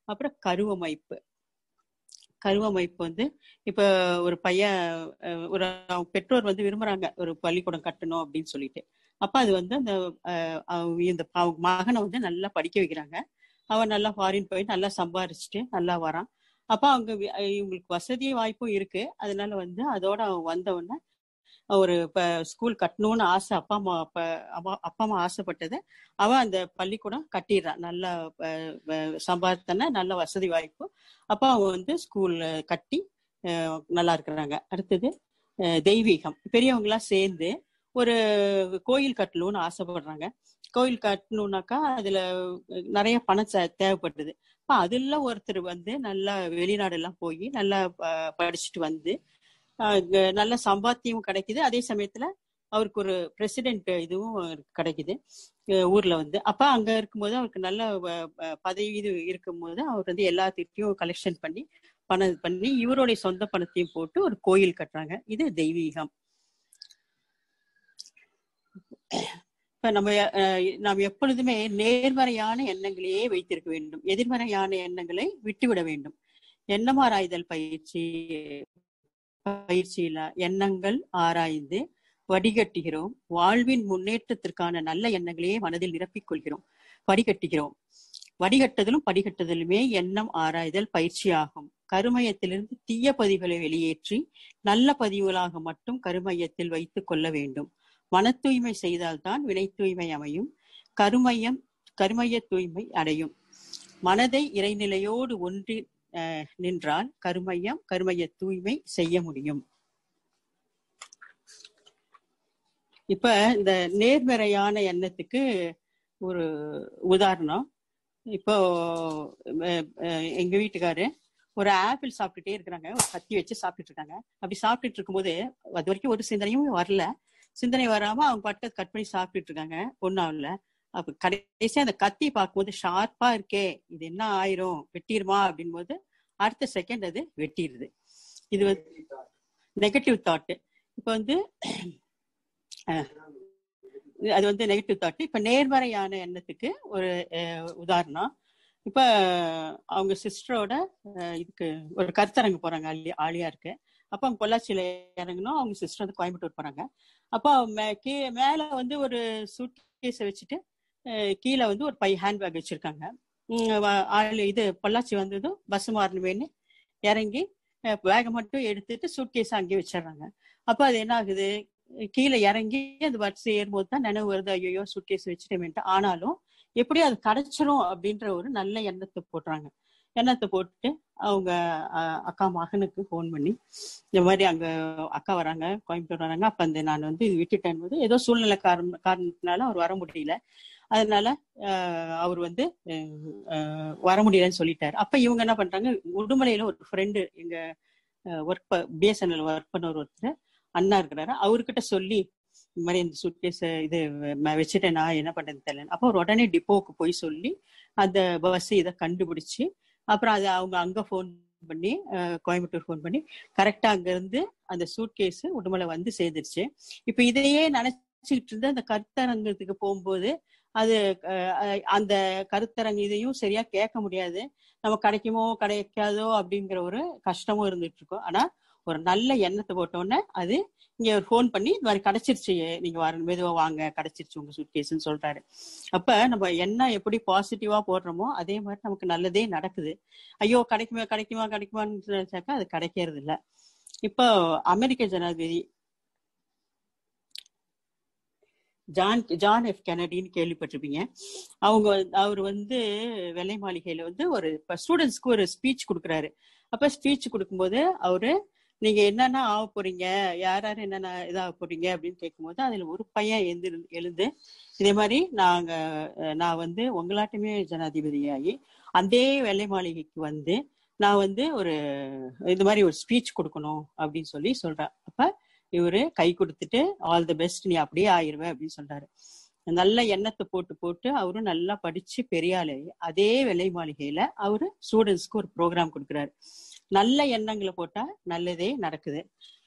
அப்புறம் கருவமைப்பு கருவமைப்பு வந்து இப்ப ஒரு பையன் அஹ், ஒரு அவங்க பெற்றோர் வந்து விரும்புறாங்க ஒரு பள்ளிக்கூடம் கட்டணும் அப்படின்னு சொல்லிட்டு அப்ப அது வந்து அந்த அஹ், அவங்க இந்த அவங்க மகனை வந்து நல்லா படிக்க வைக்கிறாங்க அவன் நல்லா ஃபாரின் போய் நல்லா சம்பாரிச்சுட்டு நல்லா வரான் அப்ப அவங்க வி- அஹ், இவங்களுக்கு வசதி வாய்ப்பும் இருக்கு அதனால வந்து அதோட அவன் வந்த உடனே ஒரு இப்ப ஸ்கூல் கட்டணும்னு ஆசை அப்பா அம்மா அப்ப அம்மா- அப்பா அம்மா ஆசைப்பட்டதை அவன் அந்த பள்ளிக்கூடம் கட்டிடுறான் நல்லா அஹ், அஹ், சம்பாதித்தன நல்ல வசதி வாய்ப்பு அப்ப அவன் வந்து ஸ்கூல் கட்டி அஹ், நல்லா இருக்கிறாங்க அடுத்தது அஹ், தெய்வீகம் பெரியவங்க எல்லாம் சேர்ந்து ஒரு கோயில் கட்டணும்னு ஆசைப்படுறாங்க கோயில் கட்டணும்னாக்கா அதுல நிறைய பணம் சே- தேவைப்படுது அப்ப அதுல ஒருத்தர் வந்து நல்லா வெளிநாடு எல்லாம் போய் நல்லா ப- படிச்சுட்டு வந்து அஹ் க- நல்ல சம்பாத்தியமும் கிடைக்குது அதே சமயத்துல அவருக்கு ஒரு பிரசிடென்ட் இதுவும் கிடைக்குது அஹ் ஊர்ல வந்து அப்ப அங்க இருக்கும்போது அவருக்கு நல்ல வ- வ- பதவி இது இருக்கும்போது அவர் வந்து எல்லாத்திட்டையும் கலெக்ஷன் பண்ணி பணம் இது பண்ணி இவருடைய சொந்த பணத்தையும் போட்டு ஒரு கோயில் கட்டுறாங்க இது தெய்வீகம் இப்ப நம்ம அஹ், நாம் எப்பொழுதுமே நேர்மறையான எண்ணங்களையே வைத்திருக்க வேண்டும் எதிர்மறையான எண்ணங்களை விட்டுவிட வேண்டும் எண்ணமாராய்தல் பயிற்சி பயிற்சியில எண்ணங்கள் ஆராய்ந்து வடிகட்டுகிறோம் வாழ்வின் முன்னேற்றத்திற்கான நல்ல எண்ணங்களையே மனதில் நிரப்பிக் கொள்கிறோம் வடிகட்டுகிறோம் வடிகட்டுதலும் படிகட்டுதலுமே எண்ணம் ஆராய்தல் பயிற்சியாகும் கருமையத்திலிருந்து தீய பதிவுகளை வெளியேற்றி நல்ல பதிவுகளாக மட்டும் கருமையத்தில் வைத்துக் கொள்ள வேண்டும் மன தூய்மை செய்தால்தான் வினை தூய்மை அமையும் கருமையம் கருமைய தூய்மை அடையும் மனதை இறைநிலையோடு ஒன்றி அஹ், நின்றால் கருமையம் கருமைய தூய்மை செய்ய முடியும் இப்ப இந்த நேர்மறையான எண்ணத்துக்கு ஒரு உதாரணம் இப்போ அஹ், அஹ், எங்க வீட்டுக்காரு ஒரு ஆப்பிள் சாப்பிட்டுட்டே இருக்கிறாங்க ஒரு கத்தி வச்சு சாப்பிட்டுட்டு இருக்காங்க அப்படி சாப்பிட்டுட்டு இருக்கும்போது அது வரைக்கும் ஒரு சிந்தனையும் வரல சிந்தனை வராம அவங்க பாட்டுக்கு கட் பண்ணி சாப்பிட்டுட்டு இருக்காங்க ஒன்னாவில் அப்ப கடைசியா அந்த கத்தி பார்க்கும்போது ஷார்ப்பா இருக்கே இது என்ன ஆயிரும் வெட்டிருமா அப்படின் போது அடுத்த செகண்ட் அது வெட்டிடுது இது வந்து நெகட்டிவ் தாட் இப்ப வந்து அஹ், அது வந்து நெகட்டிவ் தாட் இப்ப நேர்மறையான எண்ணத்துக்கு ஒரு அஹ், உதாரணம் இப்ப அவங்க சிஸ்டரோட இதுக்கு ஒரு கருத்தரங்கு போறாங்க ஆலி- ஆலியாருக்கு அப்ப அவங்க பொள்ளாச்சியில இறங்கணும் அவங்க சிஸ்டர் வந்து கோயம்புத்தூர் போறாங்க அப்போ மே- கீ- மேல வந்து ஒரு சூட் கேஸை வச்சுட்டு அஹ், கீழே வந்து ஒரு பை ஹேண்ட்பேக் வச்சிருக்காங்க உம் வ- ஆளு இது பொள்ளாச்சி வந்ததும் பஸ் மாறணுமேனு இறங்கி பேகை மட்டும் எடுத்துட்டு சூட் கேஸ் அங்கேயே வச்சிடுறாங்க அப்ப அது என்ன ஆகுது கீழே இறங்கி அந்த பஸ் ஏறும்போது தான் நினைவு வருது ஐயோ சூட் கேஸ் வச்சுட்டேமேன்ட்டு ஆனாலும் எப்படியும் அது கிடைச்சிரும் அப்படின்ற ஒரு நல்ல எண்ணத்தை போடுறாங்க எண்ணத்தை போட்டுட்டு அவங்க அஹ், அக்கா மகனுக்கு ஃபோன் பண்ணி இந்த மாதிரி அங்க அக்கா வராங்க கோயம்புத்தூர் வராங்க அப்ப அந்த நான் வந்து இது விட்டுட்டேன் போது ஏதோ சூழ்நிலை காரணம் காரணத்தினால அவர் வர முடியல அதனால அஹ், அவர் வந்து அஹ், அஹ், வர முடியலன்னு சொல்லிட்டாரு அப்ப இவங்க என்ன பண்றாங்க உடுமலையில ஒரு ஃப்ரெண்டு எங்க ஒர்க் பிஎஸ்என்எல் ஒர்க் பண்ண ஒரு ஒருத்தர் அண்ணா இருக்கிறாரு அவர்கிட்ட சொல்லி இந்த மாதிரி இந்த சூட்கேஸ் இது ம- வச்சுட்டேன் நான் என்ன பண்றேன்னு தெரியல அப்போ அவர் உடனே டிப்போக்கு போய் சொல்லி அந்த பஸ் இதை கண்டுபிடிச்சு அப்புறம் அது அவங்க அங்க ஃபோன் பண்ணி அஹ், கோயம்புத்தூர் ஃபோன் பண்ணி கரெக்டா அங்க இருந்து அந்த சூட்கேஸ் உடுமலை வந்து சேர்ந்துருச்சு இப்ப இதையே நினைச்சிட்டு இருந்து அந்த கருத்தரங்கத்துக்கு போகும்போது அது அஹ், அஹ், அந்த கருத்தரங்கு இதையும் சரியா கேட்க முடியாது நம்ம கிடைக்குமோ கிடைக்காதோ அப்படிங்கிற ஒரு கஷ்டமும் இருந்துட்டு இருக்கும் ஆனா ஒரு நல்ல எண்ணத்தை போட்ட உடனே அது இங்க ஒரு ஃபோன் பண்ணி இந்த மாதிரி கிடைச்சிருச்சு நீங்க வர மெதுவா வாங்க கிடைச்சிருச்சு உங்க சூட்கேஸ்ன்னு சொல்றாரு அப்ப நம்ம என்ன எப்படி பாசிட்டிவா போடுறோமோ அதே மாதிரி நமக்கு நல்லதே நடக்குது ஐயோ கிடைக்குமா கிடைக்குமா கிடைக்குமான்னு நினைச்சாக்கா அது கிடைக்கிறது இல்ல இப்போ அமெரிக்க ஜனாதிபதி ஜான் ஜான் எஃப் கெனடின்னு கேள்விப்பட்டிருப்பீங்க அவங்க வந்து- அவர் வந்து வெள்ளை மாளிகையில வந்து ஒரு இப்ப ஸ்டூடெண்ட்ஸ்க்கு ஒரு ஸ்பீச் கொடுக்குறாரு அப்ப ஸ்பீச் கொடுக்கும்போது அவரு நீங்க என்னென்ன ஆக போறீங்க யார் யார் என்னென்ன இதாக போறீங்க அப்படின்னு கேட்கும்போது அதுல ஒரு பையன் எழுந்து எழுந்து இதே மாதிரி நாங்க அஹ், நான் வந்து உங்களாட்டுமே ஜனாதிபதியாகி அதே வெள்ளை மாளிகைக்கு வந்து நான் வந்து ஒரு இது மாதிரி ஒரு ஸ்பீச் கொடுக்கணும் அப்படின்னு சொல்லி சொல்றேன் அப்ப இவரு கை கொடுத்துட்டு ஆல் தி பெஸ்ட் நீ அப்படியே ஆயிருவ அப்படின்னு சொல்றாரு நல்ல எண்ணத்தை போட்டு போட்டு அவரும் நல்லா படிச்சு பெரிய ஆளு அதே வெள்ளை மாளிகையில அவரு ஸ்டூடெண்ட்ஸ்க்கு ஒரு ப்ரோக்ராம் கொடுக்குறாரு நல்ல எண்ணங்களை போட்டா நல்லதே நடக்குது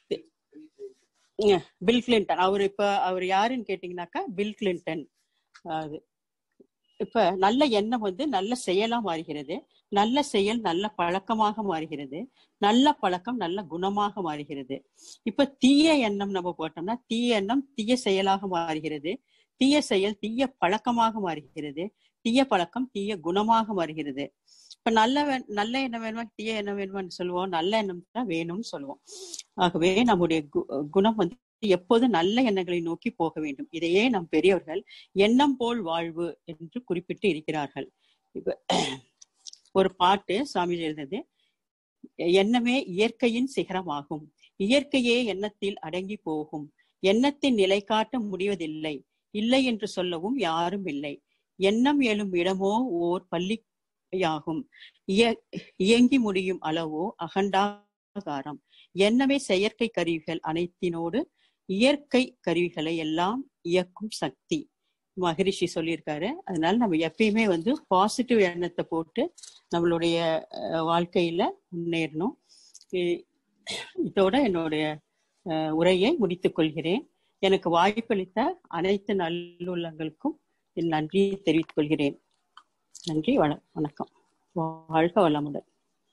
உம், பில் கிளின்டன் அவர் இப்ப அவர் யாருன்னு கேட்டீங்கன்னாக்கா பில் கிளின்டன் அது இப்ப நல்ல எண்ணம் வந்து நல்ல செயலா மாறுகிறது நல்ல செயல் நல்ல பழக்கமாக மாறுகிறது நல்ல பழக்கம் நல்ல குணமாக மாறுகிறது இப்ப தீய எண்ணம் நம்ம போட்டோம்னா தீய எண்ணம் தீய செயலாக மாறுகிறது தீய செயல் தீய பழக்கமாக மாறுகிறது தீய பழக்கம் தீய குணமாக மாறுகிறது இப்ப நல்ல வே- நல்ல எண்ணம் வேணுமா தீய எண்ணம் வேணுமான்னு சொல்லுவோம் நல்ல எண்ணம் தான் வேணும்னு சொல்லுவோம் ஆகவே நம்முடைய கு- குணம் வந்து எப்போதும் நல்ல எண்ணங்களை நோக்கி போக வேண்டும் இதையே நம் பெரியவர்கள் எண்ணம் போல் வாழ்வு என்று குறிப்பிட்டு இருக்கிறார்கள் இப்ப ஒரு பாட்டு சுவாமி எழுந்தது எண்ணமே இயற்கையின் சிகரமாகும் இயற்கையே எண்ணத்தில் அடங்கி போகும் எண்ணத்தின் நிலை காட்ட முடிவதில்லை இல்லை என்று சொல்லவும் யாரும் இல்லை எண்ணம் எழும் இடமோ ஓர் பள்ளியாகும் இய- இயங்கி முடியும் அளவோ அகண்டாகாரம் எண்ணமே செயற்கை கருவிகள் அனைத்தினோடு இயற்கை கருவிகளை எல்லாம் இயக்கும் சக்தி மகரிஷி சொல்லியிருக்காரு அதனால நம்ம எப்பயுமே வந்து பாசிட்டிவ் எண்ணத்தை போட்டு நம்மளுடைய அஹ், வாழ்க்கையில முன்னேறணும் இ- இதோட என்னுடைய அஹ், உரையை முடித்துக் கொள்கிறேன் எனக்கு வாய்ப்பளித்த அனைத்து நல்லுள்ளங்களுக்கும் என் நன்றியை தெரிவித்துக் கொள்கிறேன் நன்றி வண- வணக்கம் வாழ்க வளமுடன்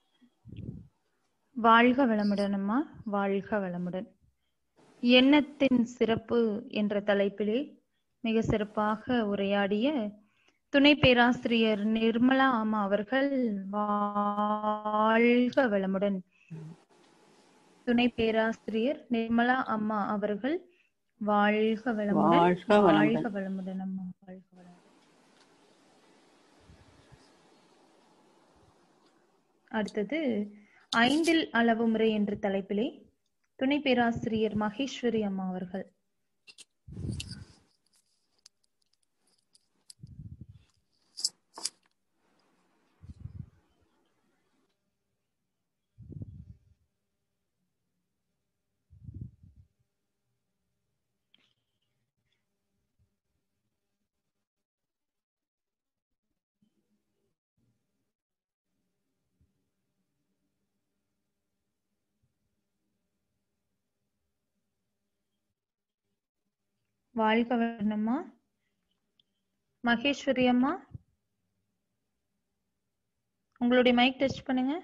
வாழ்க வளமுடன் அம்மா வாழ்க வளமுடன் எண்ணத்தின் சிறப்பு என்ற தலைப்பிலே மிக சிறப்பாக உரையாடிய துணை பேராசிரியர் நிர்மலா அம்மா அவர்கள் வாழ்க வளமுடன் துணை பேராசிரியர் நிர்மலா அம்மா அவர்கள் வாழ்க வளமுடன் வாழ்க வளமுடன். வாழ்க வளமுடன் அம்மா வாழ்க வளமுடன் அடுத்தது ஐந்தில் அளவு முறை என்ற தலைப்பிலே துணை பேராசிரியர் மகேஸ்வரி அம்மா அவர்கள் வாழ்க வளமுடன் அம்மா மகேஸ்வரி அம்மா உங்களுடைய மைக் டச் பண்ணுங்க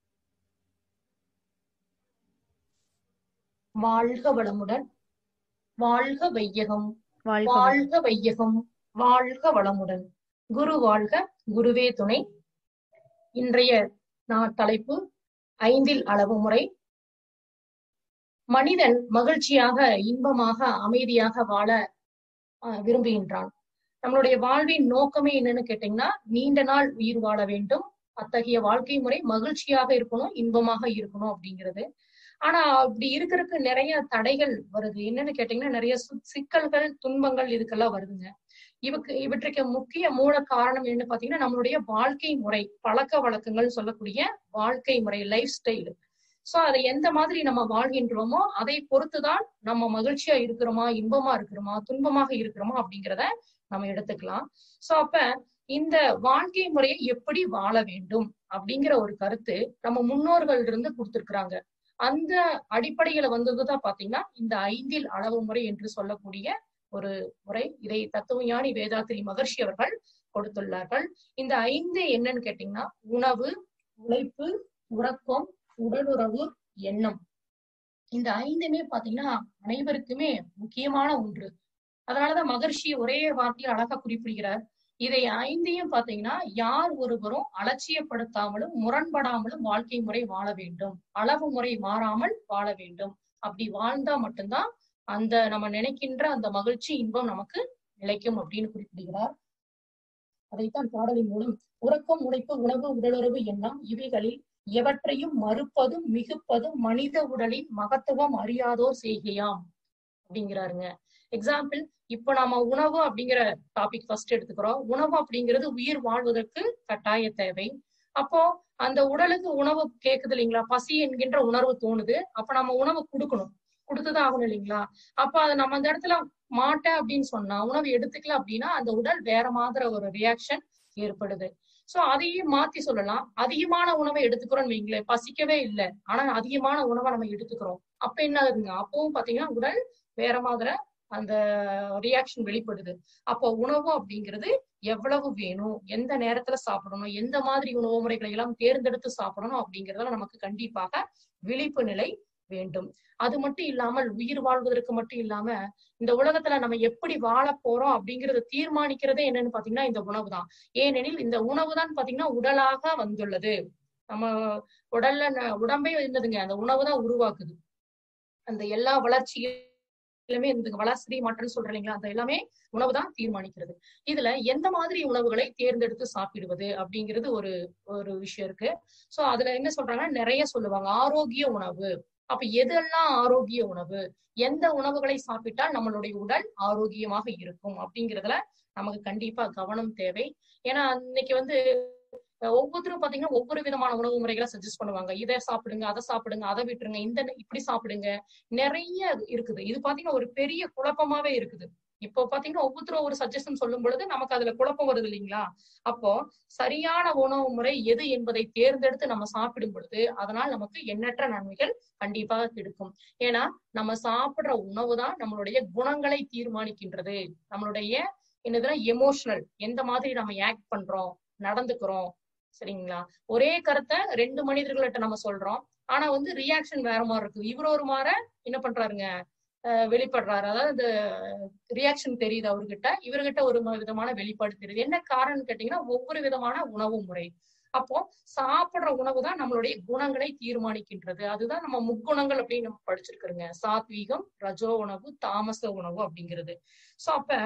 வாழ்க வளமுடன் வாழ்க வையகம் வாழ்க வளமுடன். வாழ்க வையகம் வாழ்க வளமுடன் குரு வாழ்க குருவே துணை இன்றைய நான் தலைப்பு ஐந்தில் அளவு முறை மனிதன் மகிழ்ச்சியாக இன்பமாக அமைதியாக வாழ ஆஹ், விரும்புகின்றான் நம்மளுடைய வாழ்வின் நோக்கமே என்னன்னு கேட்டீங்கன்னா நீண்ட நாள் உயிர் வாழ வேண்டும் அத்தகைய வாழ்க்கை முறை மகிழ்ச்சியாக இருக்கணும் இன்பமாக இருக்கணும் அப்படிங்கிறது ஆனா அப்படி இருக்கிறதுக்கு நிறைய தடைகள் வருது என்னன்னு கேட்டீங்கன்னா நிறைய சு- சிக்கல்கள் துன்பங்கள் இதுக்கெல்லாம் வருதுங்க இவக்கு இவற்றுக்கு முக்கிய மூல காரணம் என்ன பாத்தீங்கன்னா நம்மளுடைய வாழ்க்கை முறை பழக்க வழக்கங்கள் சொல்லக்கூடிய வாழ்க்கை முறை லைஃப் ஸ்டைல் சோ அதை எந்த மாதிரி நம்ம வாழ்கின்றோமோ அதை பொறுத்துதான் நம்ம மகிழ்ச்சியா இருக்கிறோமா இன்பமா இருக்கிறோமா துன்பமாக இருக்கிறோமா அப்படிங்கிறத நம்ம எடுத்துக்கலாம் சோ அப்ப இந்த வாழ்க்கை முறையை எப்படி வாழ வேண்டும் அப்படிங்கிற ஒரு கருத்து நம்ம முன்னோர்கள் இருந்து கொடுத்திருக்கிறாங்க அந்த அடிப்படையில வந்ததுதான் பாத்தீங்கன்னா இந்த ஐந்தில் அளவு முறை என்று சொல்லக்கூடிய ஒரு முறை இதை தத்துவஞானி வேதாத்திரி மகர்ஷி அவர்கள் கொடுத்துள்ளார்கள் இந்த ஐந்து என்னன்னு கேட்டீங்கன்னா உணவு உழைப்பு உறக்கம் உடலுறவு எண்ணம் இந்த ஐந்துமே பாத்தீங்கன்னா அனைவருக்குமே முக்கியமான ஒன்று அதனாலதான் மகர்ஷி ஒரே வார்த்தையில் அழகா குறிப்பிடுகிறார் இதை ஐந்தையும் பாத்தீங்கன்னா யார் ஒருவரும் அலட்சியப்படுத்தாமலும் முரண்படாமலும் வாழ்க்கை முறை வாழ வேண்டும் அளவு முறை மாறாமல் வாழ வேண்டும் அப்படி வாழ்ந்தா மட்டும்தான் அந்த நம்ம நினைக்கின்ற அந்த மகிழ்ச்சி இன்பம் நமக்கு நிலைக்கும் அப்படின்னு குறிப்பிடுகிறார் அதைத்தான் பாடலின் மூலம் உறக்கம் உழைப்பு உணவு உடலுறவு எண்ணம் இவைகளில் எவற்றையும் மறுப்பதும் மிகுப்பதும் மனித உடலின் மகத்துவம் அறியாதோர் செய்கையாம் அப்படிங்கிறாருங்க எக்ஸாம்பிள் இப்ப நாம உணவு அப்படிங்கிற டாபிக் ஃபர்ஸ்ட் எடுத்துக்கிறோம் உணவு அப்படிங்கிறது உயிர் வாழ்வதற்கு கட்டாய தேவை அப்போ அந்த உடலுக்கு உணவு கேக்குது இல்லைங்களா பசி என்கின்ற உணர்வு தோணுது அப்ப நம்ம உணவு கொடுக்கணும் கொடுத்துதான் ஆகணும் இல்லைங்களா அப்ப அதை நம்ம அந்த இடத்துல மாட்டேன் அப்படின்னு சொன்னா உணவு எடுத்துக்கல அப்படின்னா அந்த உடல் வேற மாதிரி ஒரு ரியாக்ஷன் ஏற்படுது சோ அதையும் மாத்தி சொல்லலாம் அதிகமான உணவை எடுத்துக்கிறோம்னு வைங்களேன் பசிக்கவே இல்லை ஆனா அதிகமான உணவை நம்ம எடுத்துக்கிறோம் அப்ப என்ன ஆகுதுங்க அப்பவும் பாத்தீங்கன்னா உடல் வேற மாதிரி அந்த ரியாக்ஷன் வெளிப்படுது அப்போ உணவு அப்படிங்கிறது எவ்வளவு வேணும் எந்த நேரத்துல சாப்பிடணும் எந்த மாதிரி உணவு முறைகளை எல்லாம் தேர்ந்தெடுத்து சாப்பிடணும் அப்படிங்கறதுல நமக்கு கண்டிப்பாக விழிப்பு நிலை வேண்டும் அது மட்டும் இல்லாமல் உயிர் வாழ்வதற்கு மட்டும் இல்லாம இந்த உலகத்துல நம்ம எப்படி வாழ போறோம் அப்படிங்கறத தீர்மானிக்கிறதே என்னன்னு பாத்தீங்கன்னா இந்த உணவு தான் ஏனெனில் இந்த உணவு தான் பாத்தீங்கன்னா உடலாக வந்துள்ளது நம்ம உடல்ல ந- உடம்பே என்னதுங்க அந்த உணவு தான் உருவாக்குது அந்த எல்லா வளர்ச்சியிலுமே இந்த வளர்ச்சி மாற்றம் சொல்றேன் இல்லைங்களா அந்த எல்லாமே உணவு தான் தீர்மானிக்கிறது இதுல எந்த மாதிரி உணவுகளை தேர்ந்தெடுத்து சாப்பிடுவது அப்படிங்கிறது ஒரு ஒரு விஷயம் இருக்கு சோ அதுல என்ன சொல்றாங்கன்னா நிறைய சொல்லுவாங்க ஆரோக்கிய உணவு அப்ப எதெல்லாம் ஆரோக்கிய உணவு எந்த உணவுகளை சாப்பிட்டால் நம்மளுடைய உடல் ஆரோக்கியமாக இருக்கும் அப்படிங்கறதுல நமக்கு கண்டிப்பா கவனம் தேவை ஏன்னா இன்னைக்கு வந்து அஹ் ஒவ்வொருத்தரும் பாத்தீங்கன்னா ஒவ்வொரு விதமான உணவு முறைகளை சஜஸ்ட் பண்ணுவாங்க இதை சாப்பிடுங்க அதை சாப்பிடுங்க அதை விட்டுருங்க இந்த இப்படி சாப்பிடுங்க நிறைய இருக்குது இது பாத்தீங்கன்னா ஒரு பெரிய குழப்பமாவே இருக்குது இப்போ பாத்தீங்கன்னா ஒவ்வொருத்தரும் ஒரு சஜஷன் சொல்லும் பொழுது நமக்கு அதுல குழப்பம் வருது இல்லைங்களா அப்போ சரியான உணவு முறை எது என்பதை தேர்ந்தெடுத்து நம்ம சாப்பிடும் பொழுது அதனால் நமக்கு எண்ணற்ற நன்மைகள் கண்டிப்பாக கிடைக்கும் ஏன்னா நம்ம சாப்பிடுற உணவு தான் நம்மளுடைய குணங்களை தீர்மானிக்கின்றது நம்மளுடைய என்னதுன்னா எமோஷனல் எந்த மாதிரி நம்ம ஆக்ட் பண்றோம் நடந்துக்கிறோம் சரிங்களா ஒரே கருத்தை ரெண்டு மனிதர்கள்ட்ட நம்ம சொல்றோம் ஆனா வந்து ரியாக்ஷன் வேற மாதிரி இருக்கு இவர் ஒரு மாற என்ன பண்றாருங்க அஹ் வெளிப்படுறாரு அதாவது இந்த ரியாக்ஷன் தெரியுது அவர்கிட்ட இவர்கிட்ட ஒரு ம- விதமான வெளிப்பாடு தெரியுது என்ன காரணம்னு கேட்டீங்கன்னா ஒவ்வொரு விதமான உணவு முறை அப்போ சாப்பிடுற உணவு தான் நம்மளுடைய குணங்களை தீர்மானிக்கின்றது அதுதான் நம்ம முக்குணங்கள் அப்படின்னு நம்ம படிச்சிருக்கிறோங்க சாத்வீகம் ரஜோ உணவு தாமச உணவு அப்படிங்கிறது சோ அப்ப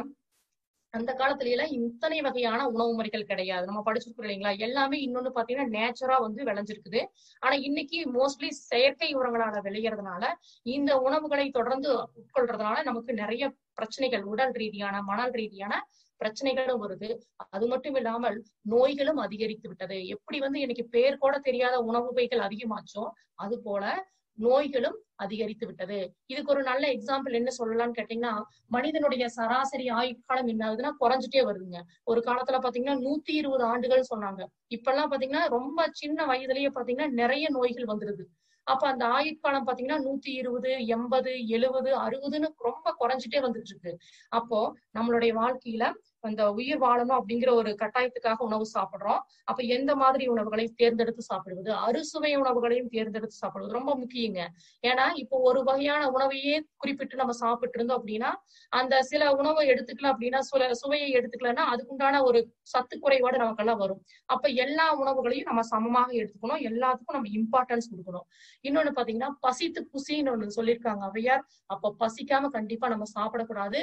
அந்த காலத்துல எல்லாம் இத்தனை வகையான உணவு முறைகள் கிடையாது நம்ம படிச்சிருக்கோம் இல்லைங்களா எல்லாமே இன்னொன்னு பாத்தீங்கன்னா நேச்சரா வந்து விளைஞ்சிருக்குது ஆனா இன்னைக்கு மோஸ்ட்லி செயற்கை உரங்களால விளையறதுனால இந்த உணவுகளை தொடர்ந்து உட்கொள்றதுனால நமக்கு நிறைய பிரச்சனைகள் உடல் ரீதியான மனல் ரீதியான பிரச்சனைகளும் வருது அது மட்டும் இல்லாமல் நோய்களும் அதிகரித்து விட்டது எப்படி வந்து எனக்கு பேர் கூட தெரியாத உணவு வகைகள் அதிகமாச்சோ அது போல நோய்களும் அதிகரித்து விட்டது இதுக்கு ஒரு நல்ல எக்ஸாம்பிள் என்ன சொல்லலாம்னு கேட்டீங்கன்னா மனிதனுடைய சராசரி ஆயுட்காலம் என்ன ஆகுதுன்னா குறைஞ்சிட்டே வருதுங்க ஒரு காலத்துல பாத்தீங்கன்னா நூத்தி இருபது ஆண்டுகள் சொன்னாங்க இப்பெல்லாம் பாத்தீங்கன்னா ரொம்ப சின்ன வயதுலயே பாத்தீங்கன்னா நிறைய நோய்கள் வந்துருது அப்ப அந்த ஆயுட்காலம் பாத்தீங்கன்னா நூத்தி இருபது எண்பது எழுபது அறுபதுன்னு ரொம்ப குறைஞ்சிட்டே வந்துட்டு இருக்கு அப்போ நம்மளுடைய வாழ்க்கையில அந்த உயிர் வாழணும் அப்படிங்கிற ஒரு கட்டாயத்துக்காக உணவு சாப்பிடுறோம் அப்ப எந்த மாதிரி உணவுகளை தேர்ந்தெடுத்து சாப்பிடுவது அறுசுவை உணவுகளையும் தேர்ந்தெடுத்து சாப்பிடுவது ரொம்ப முக்கியங்க ஏன்னா இப்போ ஒரு வகையான உணவையே குறிப்பிட்டு நம்ம சாப்பிட்டு இருந்தோம் அப்படின்னா அந்த சில உணவை எடுத்துக்கல அப்படின்னா சில சுவையை எடுத்துக்கலன்னா அதுக்குண்டான ஒரு சத்து குறைபாடு நமக்கெல்லாம் வரும் அப்ப எல்லா உணவுகளையும் நம்ம சமமாக எடுத்துக்கணும் எல்லாத்துக்கும் நம்ம இம்பார்ட்டன்ஸ் கொடுக்கணும் இன்னொன்னு பாத்தீங்கன்னா பசித்து புசின்னு ஒண்ணு சொல்லியிருக்காங்க அவையார் அப்ப பசிக்காம கண்டிப்பா நம்ம சாப்பிடக்கூடாது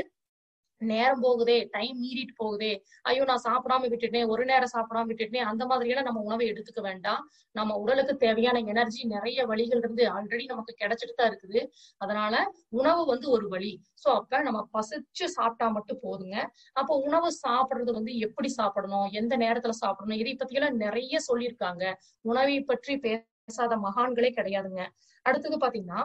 நேரம் போகுதே டைம் மீறிட்டு போகுதே ஐயோ நான் சாப்பிடாம விட்டுட்டேன் ஒரு நேரம் சாப்பிடாம விட்டுட்டேன் அந்த மாதிரி எல்லாம் நம்ம உணவை எடுத்துக்க வேண்டாம் நம்ம உடலுக்கு தேவையான எனர்ஜி நிறைய வழிகள் இருந்து ஆல்ரெடி நமக்கு கிடைச்சிட்டு தான் இருக்குது அதனால உணவு வந்து ஒரு வழி சோ அப்ப நம்ம பசிச்சு சாப்பிட்டா மட்டும் போதுங்க அப்போ உணவு சாப்பிடுறது வந்து எப்படி சாப்பிடணும் எந்த நேரத்துல சாப்பிடணும் இதை பத்தி எல்லாம் நிறைய சொல்லியிருக்காங்க உணவை பற்றி பேசாத மகான்களே கிடையாதுங்க அடுத்தது பாத்தீங்கன்னா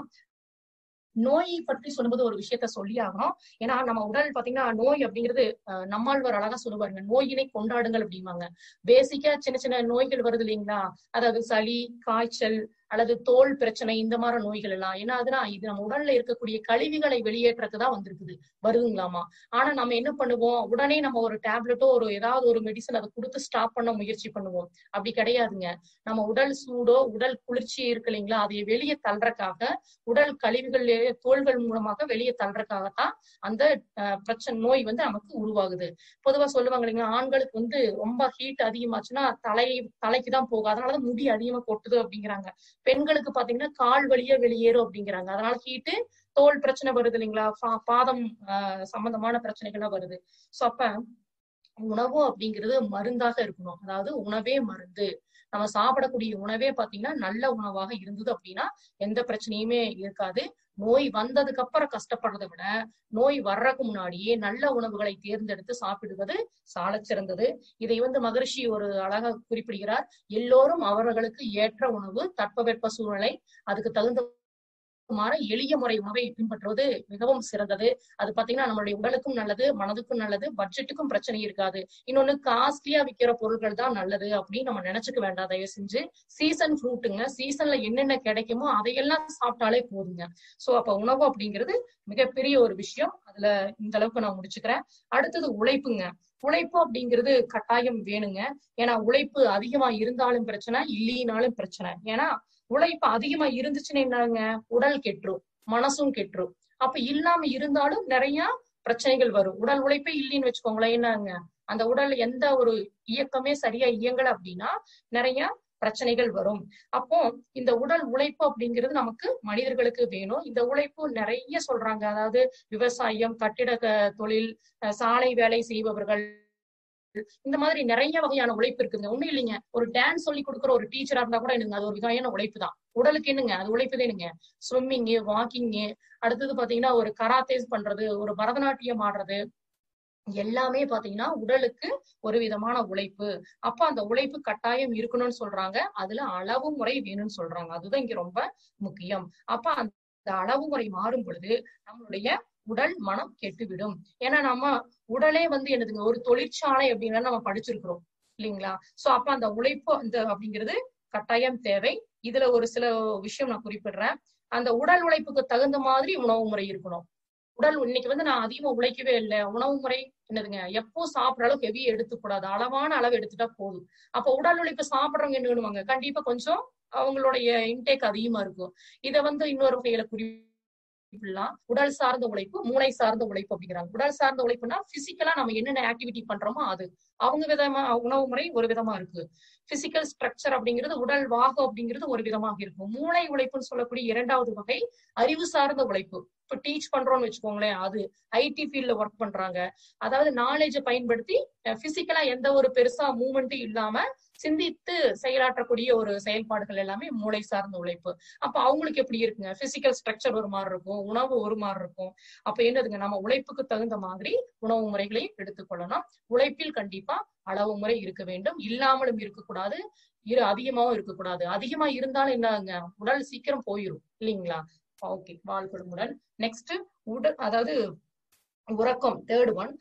நோயை பற்றி சொல்லும்போது ஒரு விஷயத்த சொல்லி ஆகணும் ஏன்னா நம்ம உடல் பாத்தீங்கன்னா நோய் அப்படிங்கிறது அஹ், நம்மாழ்வார் அழகா சொல்லுவாருங்க நோயினை கொண்டாடுங்கள் அப்படிம்பாங்க பேசிக்கா சின்ன சின்ன நோய்கள் வருது இல்லைங்களா அதாவது சளி காய்ச்சல் அல்லது தோல் பிரச்சனை இந்த மாதிரி நோய்கள் எல்லாம் என்ன ஆகுதுன்னா இது நம்ம உடல்ல இருக்கக்கூடிய கழிவுகளை வெளியேற்றத்துக்கு தான் வந்திருக்குது வருதுங்களாமா ஆனா நம்ம என்ன பண்ணுவோம் உடனே நம்ம ஒரு டேப்லெட்டோ ஒரு ஏதாவது ஒரு மெடிசன் அதை கொடுத்து ஸ்டாப் பண்ண முயற்சி பண்ணுவோம் அப்படி கிடையாதுங்க நம்ம உடல் சூடோ உடல் குளிர்ச்சி இருக்கு இல்லைங்களா அதை வெளியே தள்ளுறக்காக உடல் கழிவுகள் தோள்கள் மூலமாக வெளியே தள்ளுறதுக்காகத்தான் அந்த அஹ், பிரச்சனை நோய் வந்து நமக்கு உருவாகுது பொதுவா சொல்லுவாங்க இல்லைங்களா ஆண்களுக்கு வந்து ரொம்ப ஹீட் அதிகமாச்சுன்னா தலை தலைக்கு தான் போகும் அதனாலதான் முடி அதிகமா கொட்டுது அப்படிங்கிறாங்க பெண்களுக்கு பாத்தீங்கன்னா கால் வழியா வெளியேறும் அப்படிங்கிறாங்க அதனால ஹீட்டு தோல் பிரச்சனை வருது இல்லைங்களா பா- பாதம் ஆஹ் சம்பந்தமான பிரச்சனைகள்லாம் வருது சோ அப்ப உணவு அப்படிங்கிறது மருந்தாக இருக்கணும் அதாவது உணவே மருந்து நம்ம சாப்பிடக்கூடிய உணவே பாத்தீங்கன்னா நல்ல உணவாக இருந்தது அப்படின்னா எந்த பிரச்சனையுமே இருக்காது நோய் வந்ததுக்கு அப்புறம் கஷ்டப்படுறதை விட நோய் வர்றதுக்கு முன்னாடியே நல்ல உணவுகளை தேர்ந்தெடுத்து சாப்பிடுவது சாலச் சிறந்தது இதை வந்து மகரிஷி ஒரு அழகா குறிப்பிடுகிறார் எல்லோரும் அவர்களுக்கு ஏற்ற உணவு தட்பவெப்ப சூழ்நிலை அதுக்கு தகுந்த மாற எளிய முறை உணவை பின்பற்றுவது மிகவும் சிறந்தது அது பாத்தீங்கன்னா நம்மளுடைய உடலுக்கும் நல்லது மனதுக்கும் நல்லது பட்ஜெட்டுக்கும் பிரச்சனை இருக்காது இன்னொன்னு காஸ்ட்லியா விக்கிற பொருட்கள் தான் நல்லது அப்படின்னு நம்ம நினைச்சுக்க வேண்டாம் தயவு செஞ்சு சீசன் ஃப்ரூட்டுங்க சீசன்ல என்னென்ன கிடைக்குமோ அதையெல்லாம் சாப்பிட்டாலே போதுங்க சோ அப்ப உணவு அப்படிங்கிறது மிகப்பெரிய ஒரு விஷயம் அதுல இந்த அளவுக்கு நான் முடிச்சுக்கிறேன் அடுத்தது உழைப்புங்க உழைப்பு அப்படிங்கிறது கட்டாயம் வேணுங்க ஏன்னா உழைப்பு அதிகமா இருந்தாலும் பிரச்சனை இல்லைனாலும் பிரச்சனை ஏன்னா உழைப்பு அதிகமா இருந்துச்சுன்னு என்னங்க உடல் கெட்டுரும் மனசும் கெட்டுரும் அப்ப இல்லாம இருந்தாலும் நிறைய பிரச்சனைகள் வரும் உடல் உழைப்பே இல்லைன்னு வச்சுக்கோங்களேன் என்னங்க அந்த உடல் எந்த ஒரு இயக்கமே சரியா இயங்கல அப்படின்னா நிறைய பிரச்சனைகள் வரும் அப்போ இந்த உடல் உழைப்பு அப்படிங்கிறது நமக்கு மனிதர்களுக்கு வேணும் இந்த உழைப்பு நிறைய சொல்றாங்க அதாவது விவசாயம் கட்டிட க- தொழில் அஹ் சாலை வேலை செய்பவர்கள் இந்த மாதிரி நிறைய வகையான உழைப்பு இருக்குங்க ஒண்ணும் இல்லைங்க ஒரு டான்ஸ் சொல்லி கொடுக்குற ஒரு டீச்சரா இருந்தா கூட எனக்கு அது ஒரு வகையான உழைப்பு தான் உடலுக்கு என்னங்க அது உழைப்பு தானுங்க ஸ்விம்மிங்கு வாக்கிங்கு அடுத்தது பாத்தீங்கன்னா ஒரு கராத்தேஸ் பண்றது ஒரு பரதநாட்டியம் ஆடுறது எல்லாமே பாத்தீங்கன்னா உடலுக்கு ஒரு விதமான உழைப்பு அப்ப அந்த உழைப்பு கட்டாயம் இருக்கணும்னு சொல்றாங்க அதுல அளவு முறை வேணும்னு சொல்றாங்க அதுதான் இங்க ரொம்ப முக்கியம் அப்ப அந்த அளவு முறை மாறும் பொழுது நம்மளுடைய உடல் மனம் கெட்டுவிடும் ஏன்னா நம்ம உடலே வந்து என்னதுங்க ஒரு தொழிற்சாலை அப்படின்னு நம்ம படிச்சிருக்கிறோம் இல்லைங்களா சோ அப்ப அந்த உழைப்பு அந்த அப்படிங்கிறது கட்டாயம் தேவை இதுல ஒரு சில விஷயம் நான் குறிப்பிடுறேன் அந்த உடல் உழைப்புக்கு தகுந்த மாதிரி உணவு முறை இருக்கணும் உடல் இன்னைக்கு வந்து நான் அதிகமா உழைக்கவே இல்லை உணவு முறை என்னதுங்க எப்போ சாப்பிடுற அளவுக்கு ஹெவி எடுத்துக்கூடாது அளவான அளவு எடுத்துட்டா போதும் அப்ப உடல் உழைப்பு சாப்பிடுறவங்க என்ன பண்ணுவாங்க கண்டிப்பா கொஞ்சம் அவங்களுடைய இன்டேக் அதிகமா இருக்கும் இத வந்து இன்னொரு வகையில குறிப்பிடலாம் உடல் சார்ந்த உழைப்பு மூளை சார்ந்த உழைப்பு அப்படிங்கிறாங்க உடல் சார்ந்த உழைப்புனா பிசிக்கலா நம்ம என்னென்ன ஆக்டிவிட்டி பண்றோமோ அது அவங்க விதமா உணவு முறை ஒரு விதமா இருக்கு பிசிக்கல் ஸ்ட்ரக்சர் அப்படிங்கிறது உடல் வாகம் அப்படிங்கிறது ஒரு விதமாக இருக்கும் மூளை உழைப்புன்னு சொல்லக்கூடிய இரண்டாவது வகை அறிவு சார்ந்த உழைப்பு இப்ப டீச் பண்றோம்னு வச்சுக்கோங்களேன் அது ஐடி ஃபீல்ட்ல ஒர்க் பண்றாங்க அதாவது நாலேஜை பயன்படுத்தி பிசிக்கலா எந்த ஒரு பெருசா மூவ்மெண்ட்டும் இல்லாம சிந்தித்து செயலாற்றக்கூடிய ஒரு செயல்பாடுகள் எல்லாமே மூளை சார்ந்த உழைப்பு அப்ப அவங்களுக்கு எப்படி இருக்குங்க பிசிக்கல் ஸ்ட்ரக்சர் ஒரு மாதிரி இருக்கும் உணவு ஒரு மாதிரி இருக்கும் அப்ப என்னதுங்க நம்ம உழைப்புக்கு தகுந்த மாதிரி உணவு முறைகளை எடுத்துக்கொள்ளணும் உழைப்பில் கண்டிப்பா அளவு முறை இருக்க வேண்டும் இல்லாமலும் இருக்கக்கூடாது இரு அதிகமாவும் இருக்கக்கூடாது அதிகமா இருந்தாலும் என்னங்க உடல் சீக்கிரம் போயிரும் இல்லைங்களா ஓகே வாழ்க்கொடுமுடன் நெக்ஸ்ட் உடல் அதாவது உறக்கம் தேர்ட் ஒன்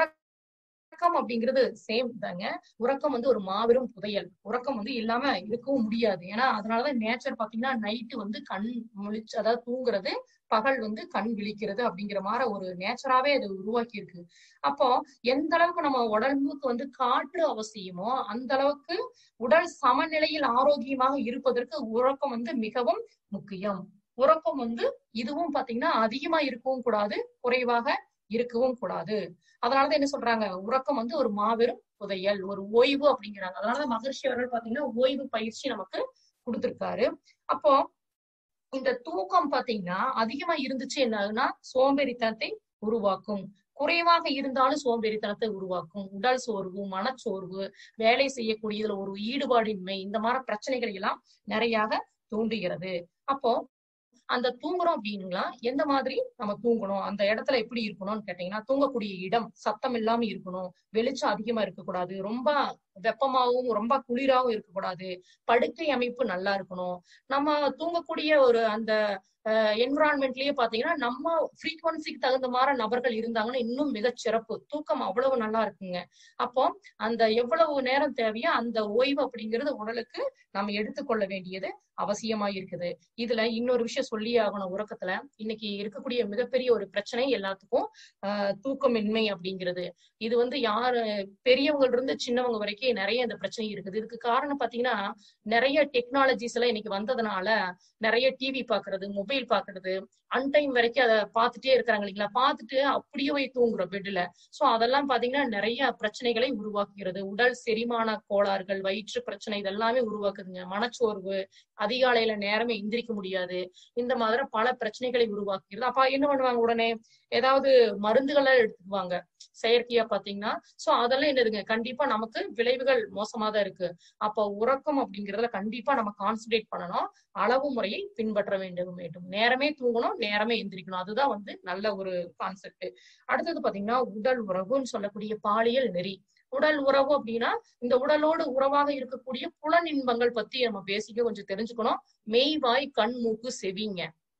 உறக்கம் அப்படிங்கிறது சேம் தாங்க உறக்கம் வந்து ஒரு மாபெரும் புதையல் உறக்கம் வந்து இல்லாம இருக்கவும் முடியாது ஏன்னா அதனாலதான் நேச்சர் பாத்தீங்கன்னா நைட்டு வந்து கண் முழிச்சு அதாவது தூங்குறது பகல் வந்து கண் விழிக்கிறது அப்படிங்கிற மாதிரி ஒரு நேச்சராவே அது உருவாக்கி இருக்கு அப்போ எந்த அளவுக்கு நம்ம உடம்புக்கு வந்து காற்று அவசியமோ அந்த அளவுக்கு உடல் சமநிலையில் ஆரோக்கியமாக இருப்பதற்கு உறக்கம் வந்து மிகவும் முக்கியம் உறக்கம் வந்து இதுவும் பாத்தீங்கன்னா அதிகமா இருக்கவும் கூடாது குறைவாக இருக்கவும் கூடாது அதனாலதான் என்ன சொல்றாங்க உறக்கம் வந்து ஒரு மாபெரும் புதையல் ஒரு ஓய்வு அப்படிங்கிறாங்க அதனாலதான் மகர்ஷி அவர்கள் பாத்தீங்கன்னா ஓய்வு பயிற்சி நமக்கு கொடுத்திருக்காரு அப்போ இந்த தூக்கம் பாத்தீங்கன்னா அதிகமா இருந்துச்சு என்ன ஆகுனா சோம்பேறித்தனத்தை உருவாக்கும் குறைவாக இருந்தாலும் சோம்பேறித்தனத்தை உருவாக்கும் உடல் சோர்வு மனச்சோர்வு வேலை செய்யக்கூடியதுல ஒரு ஈடுபாடின்மை இந்த மாதிரி பிரச்சனைகள் எல்லாம் நிறையாக தூண்டுகிறது அப்போ அந்த தூங்குறோம் அப்படின்னுங்களா எந்த மாதிரி நம்ம தூங்கணும் அந்த இடத்துல எப்படி இருக்கணும்னு கேட்டீங்கன்னா தூங்கக்கூடிய இடம் சத்தம் இல்லாம இருக்கணும் வெளிச்சம் அதிகமா இருக்கக்கூடாது ரொம்ப வெப்பமாவும் ரொம்ப குளிராவும் இருக்கக்கூடாது படுக்கை அமைப்பு நல்லா இருக்கணும் நம்ம தூங்கக்கூடிய ஒரு அந்த என்விரான்மெண்ட்லயே பாத்தீங்கன்னா நம்ம ஃப்ரீக்வன்சிக்கு தகுந்த மாதிரி நபர்கள் இருந்தாங்கன்னா இன்னும் மிகச் சிறப்பு தூக்கம் அவ்வளவு நல்லா இருக்குங்க அப்போ அந்த எவ்வளவு நேரம் தேவையோ அந்த ஓய்வு அப்படிங்கிறது உடலுக்கு நம்ம எடுத்துக்கொள்ள வேண்டியது அவசியமா இருக்குது இதுல இன்னொரு விஷயம் சொல்லியே ஆகணும் உறக்கத்துல இன்னைக்கு இருக்கக்கூடிய மிகப்பெரிய ஒரு பிரச்சனை எல்லாத்துக்கும் ஆஹ் தூக்கமின்மை அப்படிங்கிறது இது வந்து யாரு பெரியவங்கல இருந்து சின்னவங்க வரைக்கும் நிறைய இந்த பிரச்சனை இருக்குது இதுக்கு காரணம் பாத்தீங்கன்னா நிறைய டெக்னாலஜிஸ் எல்லாம் இன்னைக்கு வந்ததுனால நிறைய டிவி பாக்குறது மொபைல் பாக்குறது அன்டைம் வரைக்கும் அதை பார்த்துட்டே இருக்கிறாங்க இல்லைங்களா பார்த்துட்டு அப்படியே போய் தூங்குறோம் பெட்ல சோ அதெல்லாம் பாத்தீங்கன்னா நிறைய பிரச்சனைகளை உருவாக்குகிறது உடல் செரிமான கோளாறுகள் வயிற்று பிரச்சனை இதெல்லாமே உருவாக்குதுங்க மனச்சோர்வு அதிகாலையில நேரமே எந்திரிக்க முடியாது இந்த மாதிரி பல பிரச்சனைகளை உருவாக்குகிறது அப்ப என்ன பண்ணுவாங்க உடனே ஏதாவது மருந்துகளை எடுத்துக்குவாங்க செயற்கையா பாத்தீங்கன்னா சோ அதெல்லாம் என்னதுங்க கண்டிப்பா நமக்கு விளைவுகள் மோசமா தான் இருக்கு அப்ப உறக்கம் அப்படிங்கறதுல கண்டிப்பா நம்ம கான்சென்ட்ரேட் பண்ணணும் அளவு முறையை பின்பற்ற வேண்டும் வேண்டும் நேரமே தூங்கணும் நேரமே எந்திரிக்கணும் அதுதான் வந்து நல்ல ஒரு கான்செப்ட் அடுத்தது பாத்தீங்கன்னா உடல் உறவுன்னு சொல்லக்கூடிய பாலியல் நெறி உடல் உறவு அப்படின்னா இந்த உடலோடு உறவாக இருக்கக்கூடிய புலன் இன்பங்கள் பத்தி நம்ம பேசிக்க கொஞ்சம் தெரிஞ்சுக்கணும் மெய் வாய் கண் மூக்கு செவிங்க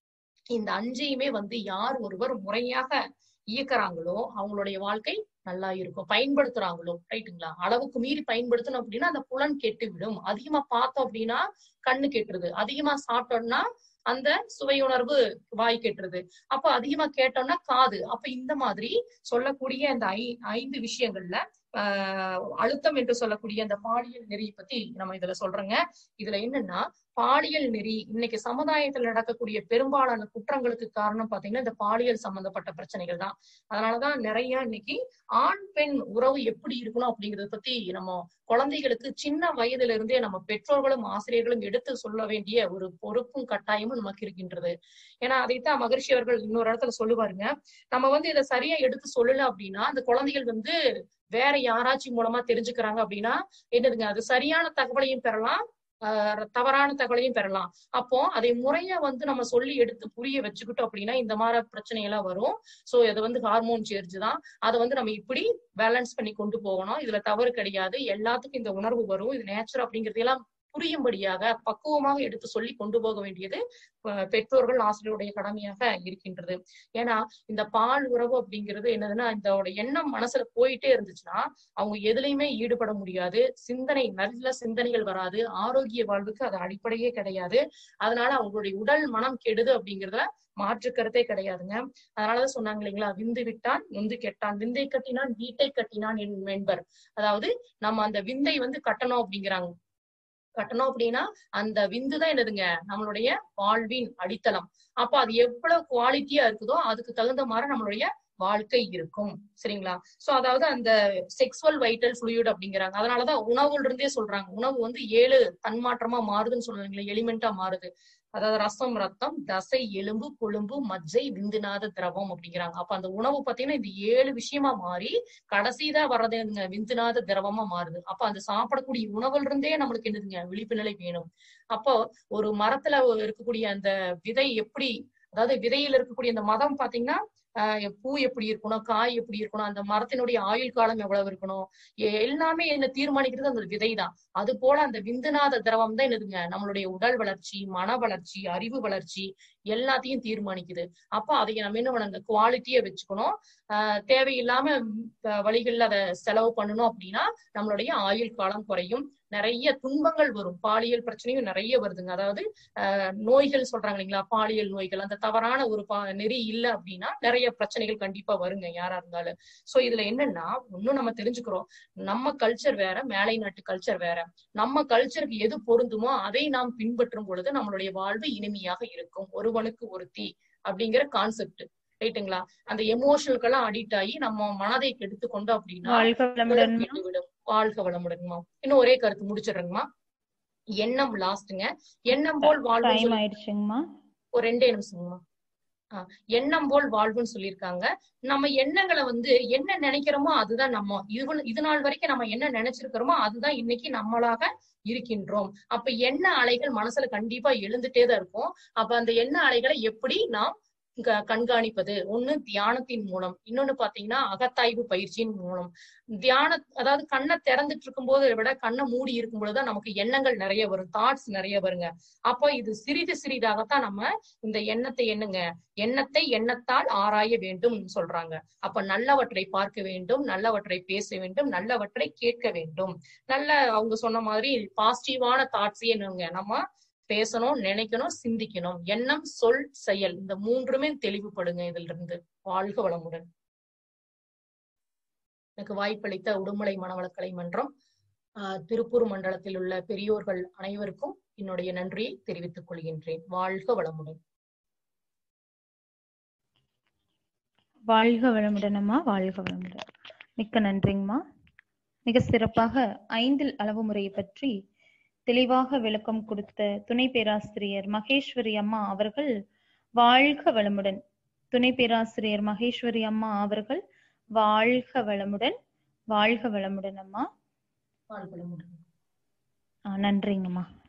இந்த அஞ்சையுமே வந்து யார் ஒருவர் முறையாக இயக்குறாங்களோ அவங்களுடைய வாழ்க்கை நல்லா இருக்கும் பயன்படுத்துறாங்களோ ரைட்டுங்களா அளவுக்கு மீறி பயன்படுத்தணும் அப்படின்னா அந்த புலன் கெட்டு விடும் அதிகமா பார்த்தோம் அப்படின்னா கண்ணு கெட்டுருது அதிகமா சாப்பிட்டோம்னா அந்த சுவையுணர்வு வாய் கெட்டுருது அப்ப அதிகமா கேட்டோம்னா காது அப்ப இந்த மாதிரி சொல்லக்கூடிய இந்த ஐ ஐந்து விஷயங்கள்ல ஆஹ் அழுத்தம் என்று சொல்லக்கூடிய அந்த பாலியல் நெறி பத்தி நம்ம இதுல சொல்றோங்க இதுல என்னன்னா பாலியல் நெறி இன்னைக்கு சமுதாயத்துல நடக்கக்கூடிய பெரும்பாலான குற்றங்களுக்கு காரணம் பாத்தீங்கன்னா இந்த பாலியல் சம்பந்தப்பட்ட பிரச்சனைகள் தான் அதனாலதான் நிறைய இன்னைக்கு ஆண் பெண் உறவு எப்படி இருக்கணும் அப்படிங்கறத பத்தி நம்ம குழந்தைகளுக்கு சின்ன வயதுல இருந்தே நம்ம பெற்றோர்களும் ஆசிரியர்களும் எடுத்து சொல்ல வேண்டிய ஒரு பொறுப்பும் கட்டாயமும் நமக்கு இருக்கின்றது ஏன்னா அதைத்தான் மகர்ஷி அவர்கள் இன்னொரு இடத்துல சொல்லுவாருங்க நம்ம வந்து இதை சரியா எடுத்து சொல்லல அப்படின்னா அந்த குழந்தைகள் வந்து வேற யாராச்சும் மூலமா தெரிஞ்சுக்கிறாங்க அப்படின்னா என்னதுங்க அது சரியான தகவலையும் பெறலாம் ஆஹ் தவறான தகவலையும் பெறலாம் அப்போ அதை முறையா வந்து நம்ம சொல்லி எடுத்து புரிய வச்சுக்கிட்டோம் அப்படின்னா இந்த மாதிரி பிரச்சனை எல்லாம் வரும் சோ இது வந்து ஹார்மோன் சேர்ஜ் தான் அதை வந்து நம்ம இப்படி பேலன்ஸ் பண்ணி கொண்டு போகணும் இதுல தவறு கிடையாது எல்லாத்துக்கும் இந்த உணர்வு வரும் இது நேச்சர் அப்படிங்கறதெல்லாம் புரியும்படியாக பக்குவமாக எடுத்து சொல்லி கொண்டு போக வேண்டியது அஹ் பெற்றோர்கள் ஆசிரியருடைய கடமையாக இருக்கின்றது ஏன்னா இந்த பால் உறவு அப்படிங்கிறது என்னதுன்னா இதோட எண்ணம் மனசுல போயிட்டே இருந்துச்சுன்னா அவங்க எதுலையுமே ஈடுபட முடியாது சிந்தனை நல்ல சிந்தனைகள் வராது ஆரோக்கிய வாழ்வுக்கு அது அடிப்படையே கிடையாது அதனால அவங்களுடைய உடல் மனம் கெடுது அப்படிங்கிறதுல மாற்று கருத்தே கிடையாதுங்க அதனாலதான் சொன்னாங்க இல்லைங்களா விந்து விட்டான் நொந்து கெட்டான் விந்தை கட்டினான் வீட்டை கட்டினான் என்பர் அதாவது நம்ம அந்த விந்தை வந்து கட்டணும் அப்படிங்கிறாங்க கட்டணும் அப்படின்னா அந்த விந்து தான் என்னதுங்க நம்மளுடைய வாழ்வின் அடித்தளம் அப்ப அது எவ்வளவு குவாலிட்டியா இருக்குதோ அதுக்கு தகுந்த மாதிரி நம்மளுடைய வாழ்க்கை இருக்கும் சரிங்களா சோ அதாவது அந்த செக்ஸுவல் வைட்டல் fluid அப்படிங்கிறாங்க அதனாலதான் உணவுல இருந்தே சொல்றாங்க உணவு வந்து ஏழு தன்மாற்றமா மாறுதுன்னு சொல்றாங்களே எலிமெண்டா மாறுது அதாவது ரசம் ரத்தம் தசை எலும்பு கொழும்பு மஜ்ஜை விந்துநாத திரவம் அப்படிங்கிறாங்க அப்ப அந்த உணவு பாத்தீங்கன்னா இந்த ஏழு விஷயமா மாறி கடைசிதான் வர்றது என்னதுங்க விந்துநாத திரவமா மாறுது அப்ப அந்த சாப்பிடக்கூடிய உணவுல இருந்தே நம்மளுக்கு என்னதுங்க விழிப்பு நிலை வேணும் அப்போ ஒரு மரத்துல இருக்கக்கூடிய அந்த விதை எப்படி அதாவது விதையில இருக்கக்கூடிய அந்த மதம் பாத்தீங்கன்னா ஆஹ் பூ எப்படி இருக்கணும் காய் எப்படி இருக்கணும் அந்த மரத்தினுடைய ஆயுள் காலம் எவ்வளவு இருக்கணும் எ- எல்லாமே என்ன தீர்மானிக்கிறது அந்த விதை தான் அது போல அந்த விந்துநாத திரவம் தான் என்னதுங்க நம்மளுடைய உடல் வளர்ச்சி மன வளர்ச்சி அறிவு வளர்ச்சி எல்லாத்தையும் தீர்மானிக்குது அப்ப அதை நம்ம என்ன பண்ண அந்த குவாலிட்டியை வச்சுக்கணும் ஆஹ் தேவையில்லாம அஹ் வழிகள்ல அதை செலவு பண்ணணும் அப்படின்னா நம்மளுடைய ஆயுள் காலம் குறையும் நிறைய துன்பங்கள் வரும் பாலியல் பிரச்சனையும் நிறைய வருதுங்க அதாவது ஆஹ் நோய்கள் சொல்றாங்க இல்லைங்களா பாலியல் நோய்கள் அந்த தவறான ஒரு பா நெறி இல்ல அப்படின்னா நிறைய பிரச்சனைகள் கண்டிப்பா வருங்க யாரா இருந்தாலும் சோ இதுல என்னன்னா இன்னும் நம்ம தெரிஞ்சுக்கிறோம் நம்ம கல்ச்சர் வேற மேலை நாட்டு கல்ச்சர் வேற நம்ம கல்ச்சருக்கு எது பொருந்துமோ அதை நாம் பின்பற்றும் பொழுது நம்மளுடைய வாழ்வு இனிமையாக இருக்கும் ஒருவனுக்கு ஒருத்தி அப்படிங்கிற கான்செப்ட் ரைட்டுங்களா அந்த எமோஷனலுக்கெல்லாம் அடிக்ட் ஆகி நம்ம மனதை கெடுத்து கொண்டோம் அப்படின்னா வாழ்க வளமுடன் விடும் வாழ்க வளமுடன்மா இன்னும் ஒரே கருத்து முடிச்சிடுறேங்கம்மா எண்ணம் லாஸ்ட்ங்க எண்ணம் போல் வாழ்வு டைம் ஆயிடுச்சுங்கம்மா ஒரு ரெண்டே நிமிஷங்கம்மா ஆஹ் எண்ணம் போல் வாழ்வுன்னு சொல்லியிருக்காங்க நம்ம எண்ணங்களை வந்து என்ன நினைக்கிறோமோ அதுதான் நம்ம இது இது நாள் வரைக்கும் நம்ம என்ன நினைச்சிருக்கிறோமோ அதுதான் இன்னைக்கு நம்மளாக இருக்கின்றோம் அப்ப எண்ண அலைகள் மனசுல கண்டிப்பா எழுந்துட்டே தான் இருக்கும் அப்ப அந்த எண்ண அலைகளை எப்படி நாம் க- கண்காணிப்பது ஒண்ணு தியானத்தின் மூலம் இன்னொன்னு பாத்தீங்கன்னா அகத்தாய்வு பயிற்சியின் மூலம் தியான அதாவது கண்ணை திறந்துட்டு இருக்கும் போதை விட கண்ணை மூடி இருக்கும் பொழுதுதான் நமக்கு எண்ணங்கள் நிறைய வரும் தாட்ஸ் நிறைய வருங்க அப்போ இது சிறிது சிறிதாகத்தான் நம்ம இந்த எண்ணத்தை என்னங்க எண்ணத்தை எண்ணத்தால் ஆராய வேண்டும் சொல்றாங்க அப்ப நல்லவற்றை பார்க்க வேண்டும் நல்லவற்றை பேச வேண்டும் நல்லவற்றை கேட்க வேண்டும் நல்ல அவங்க சொன்ன மாதிரி பாசிட்டிவான தாட்ஸே என்னங்க நம்ம பேசணும் நினைக்கணும் சிந்திக்கணும் எண்ணம் சொல் செயல் இந்த மூன்றுமே தெளிவுபடுங்க இதுல இருந்து வாழ்க வளமுடன் எனக்கு வாய்ப்பளித்த உடுமலை மனவளக்கலை மன்றம் ஆஹ் திருப்பூர் மண்டலத்தில் உள்ள பெரியோர்கள் அனைவருக்கும் என்னுடைய நன்றியை தெரிவித்துக் கொள்கின்றேன் வாழ்க வளமுடன் வாழ்க வளமுடன் அம்மா வாழ்க வளமுடன் மிக்க நன்றிங்கம்மா மிக சிறப்பாக ஐந்தில் அளவு முறையை பற்றி தெளிவாக விளக்கம் கொடுத்த துணை பேராசிரியர் மகேஸ்வரி அம்மா அவர்கள் வாழ்க வளமுடன் துணை பேராசிரியர் மகேஸ்வரி அம்மா அவர்கள் வாழ்க வளமுடன் வாழ்க வளமுடன் அம்மா வாழ்க வளமுடன் ஆஹ் நன்றிங்கம்மா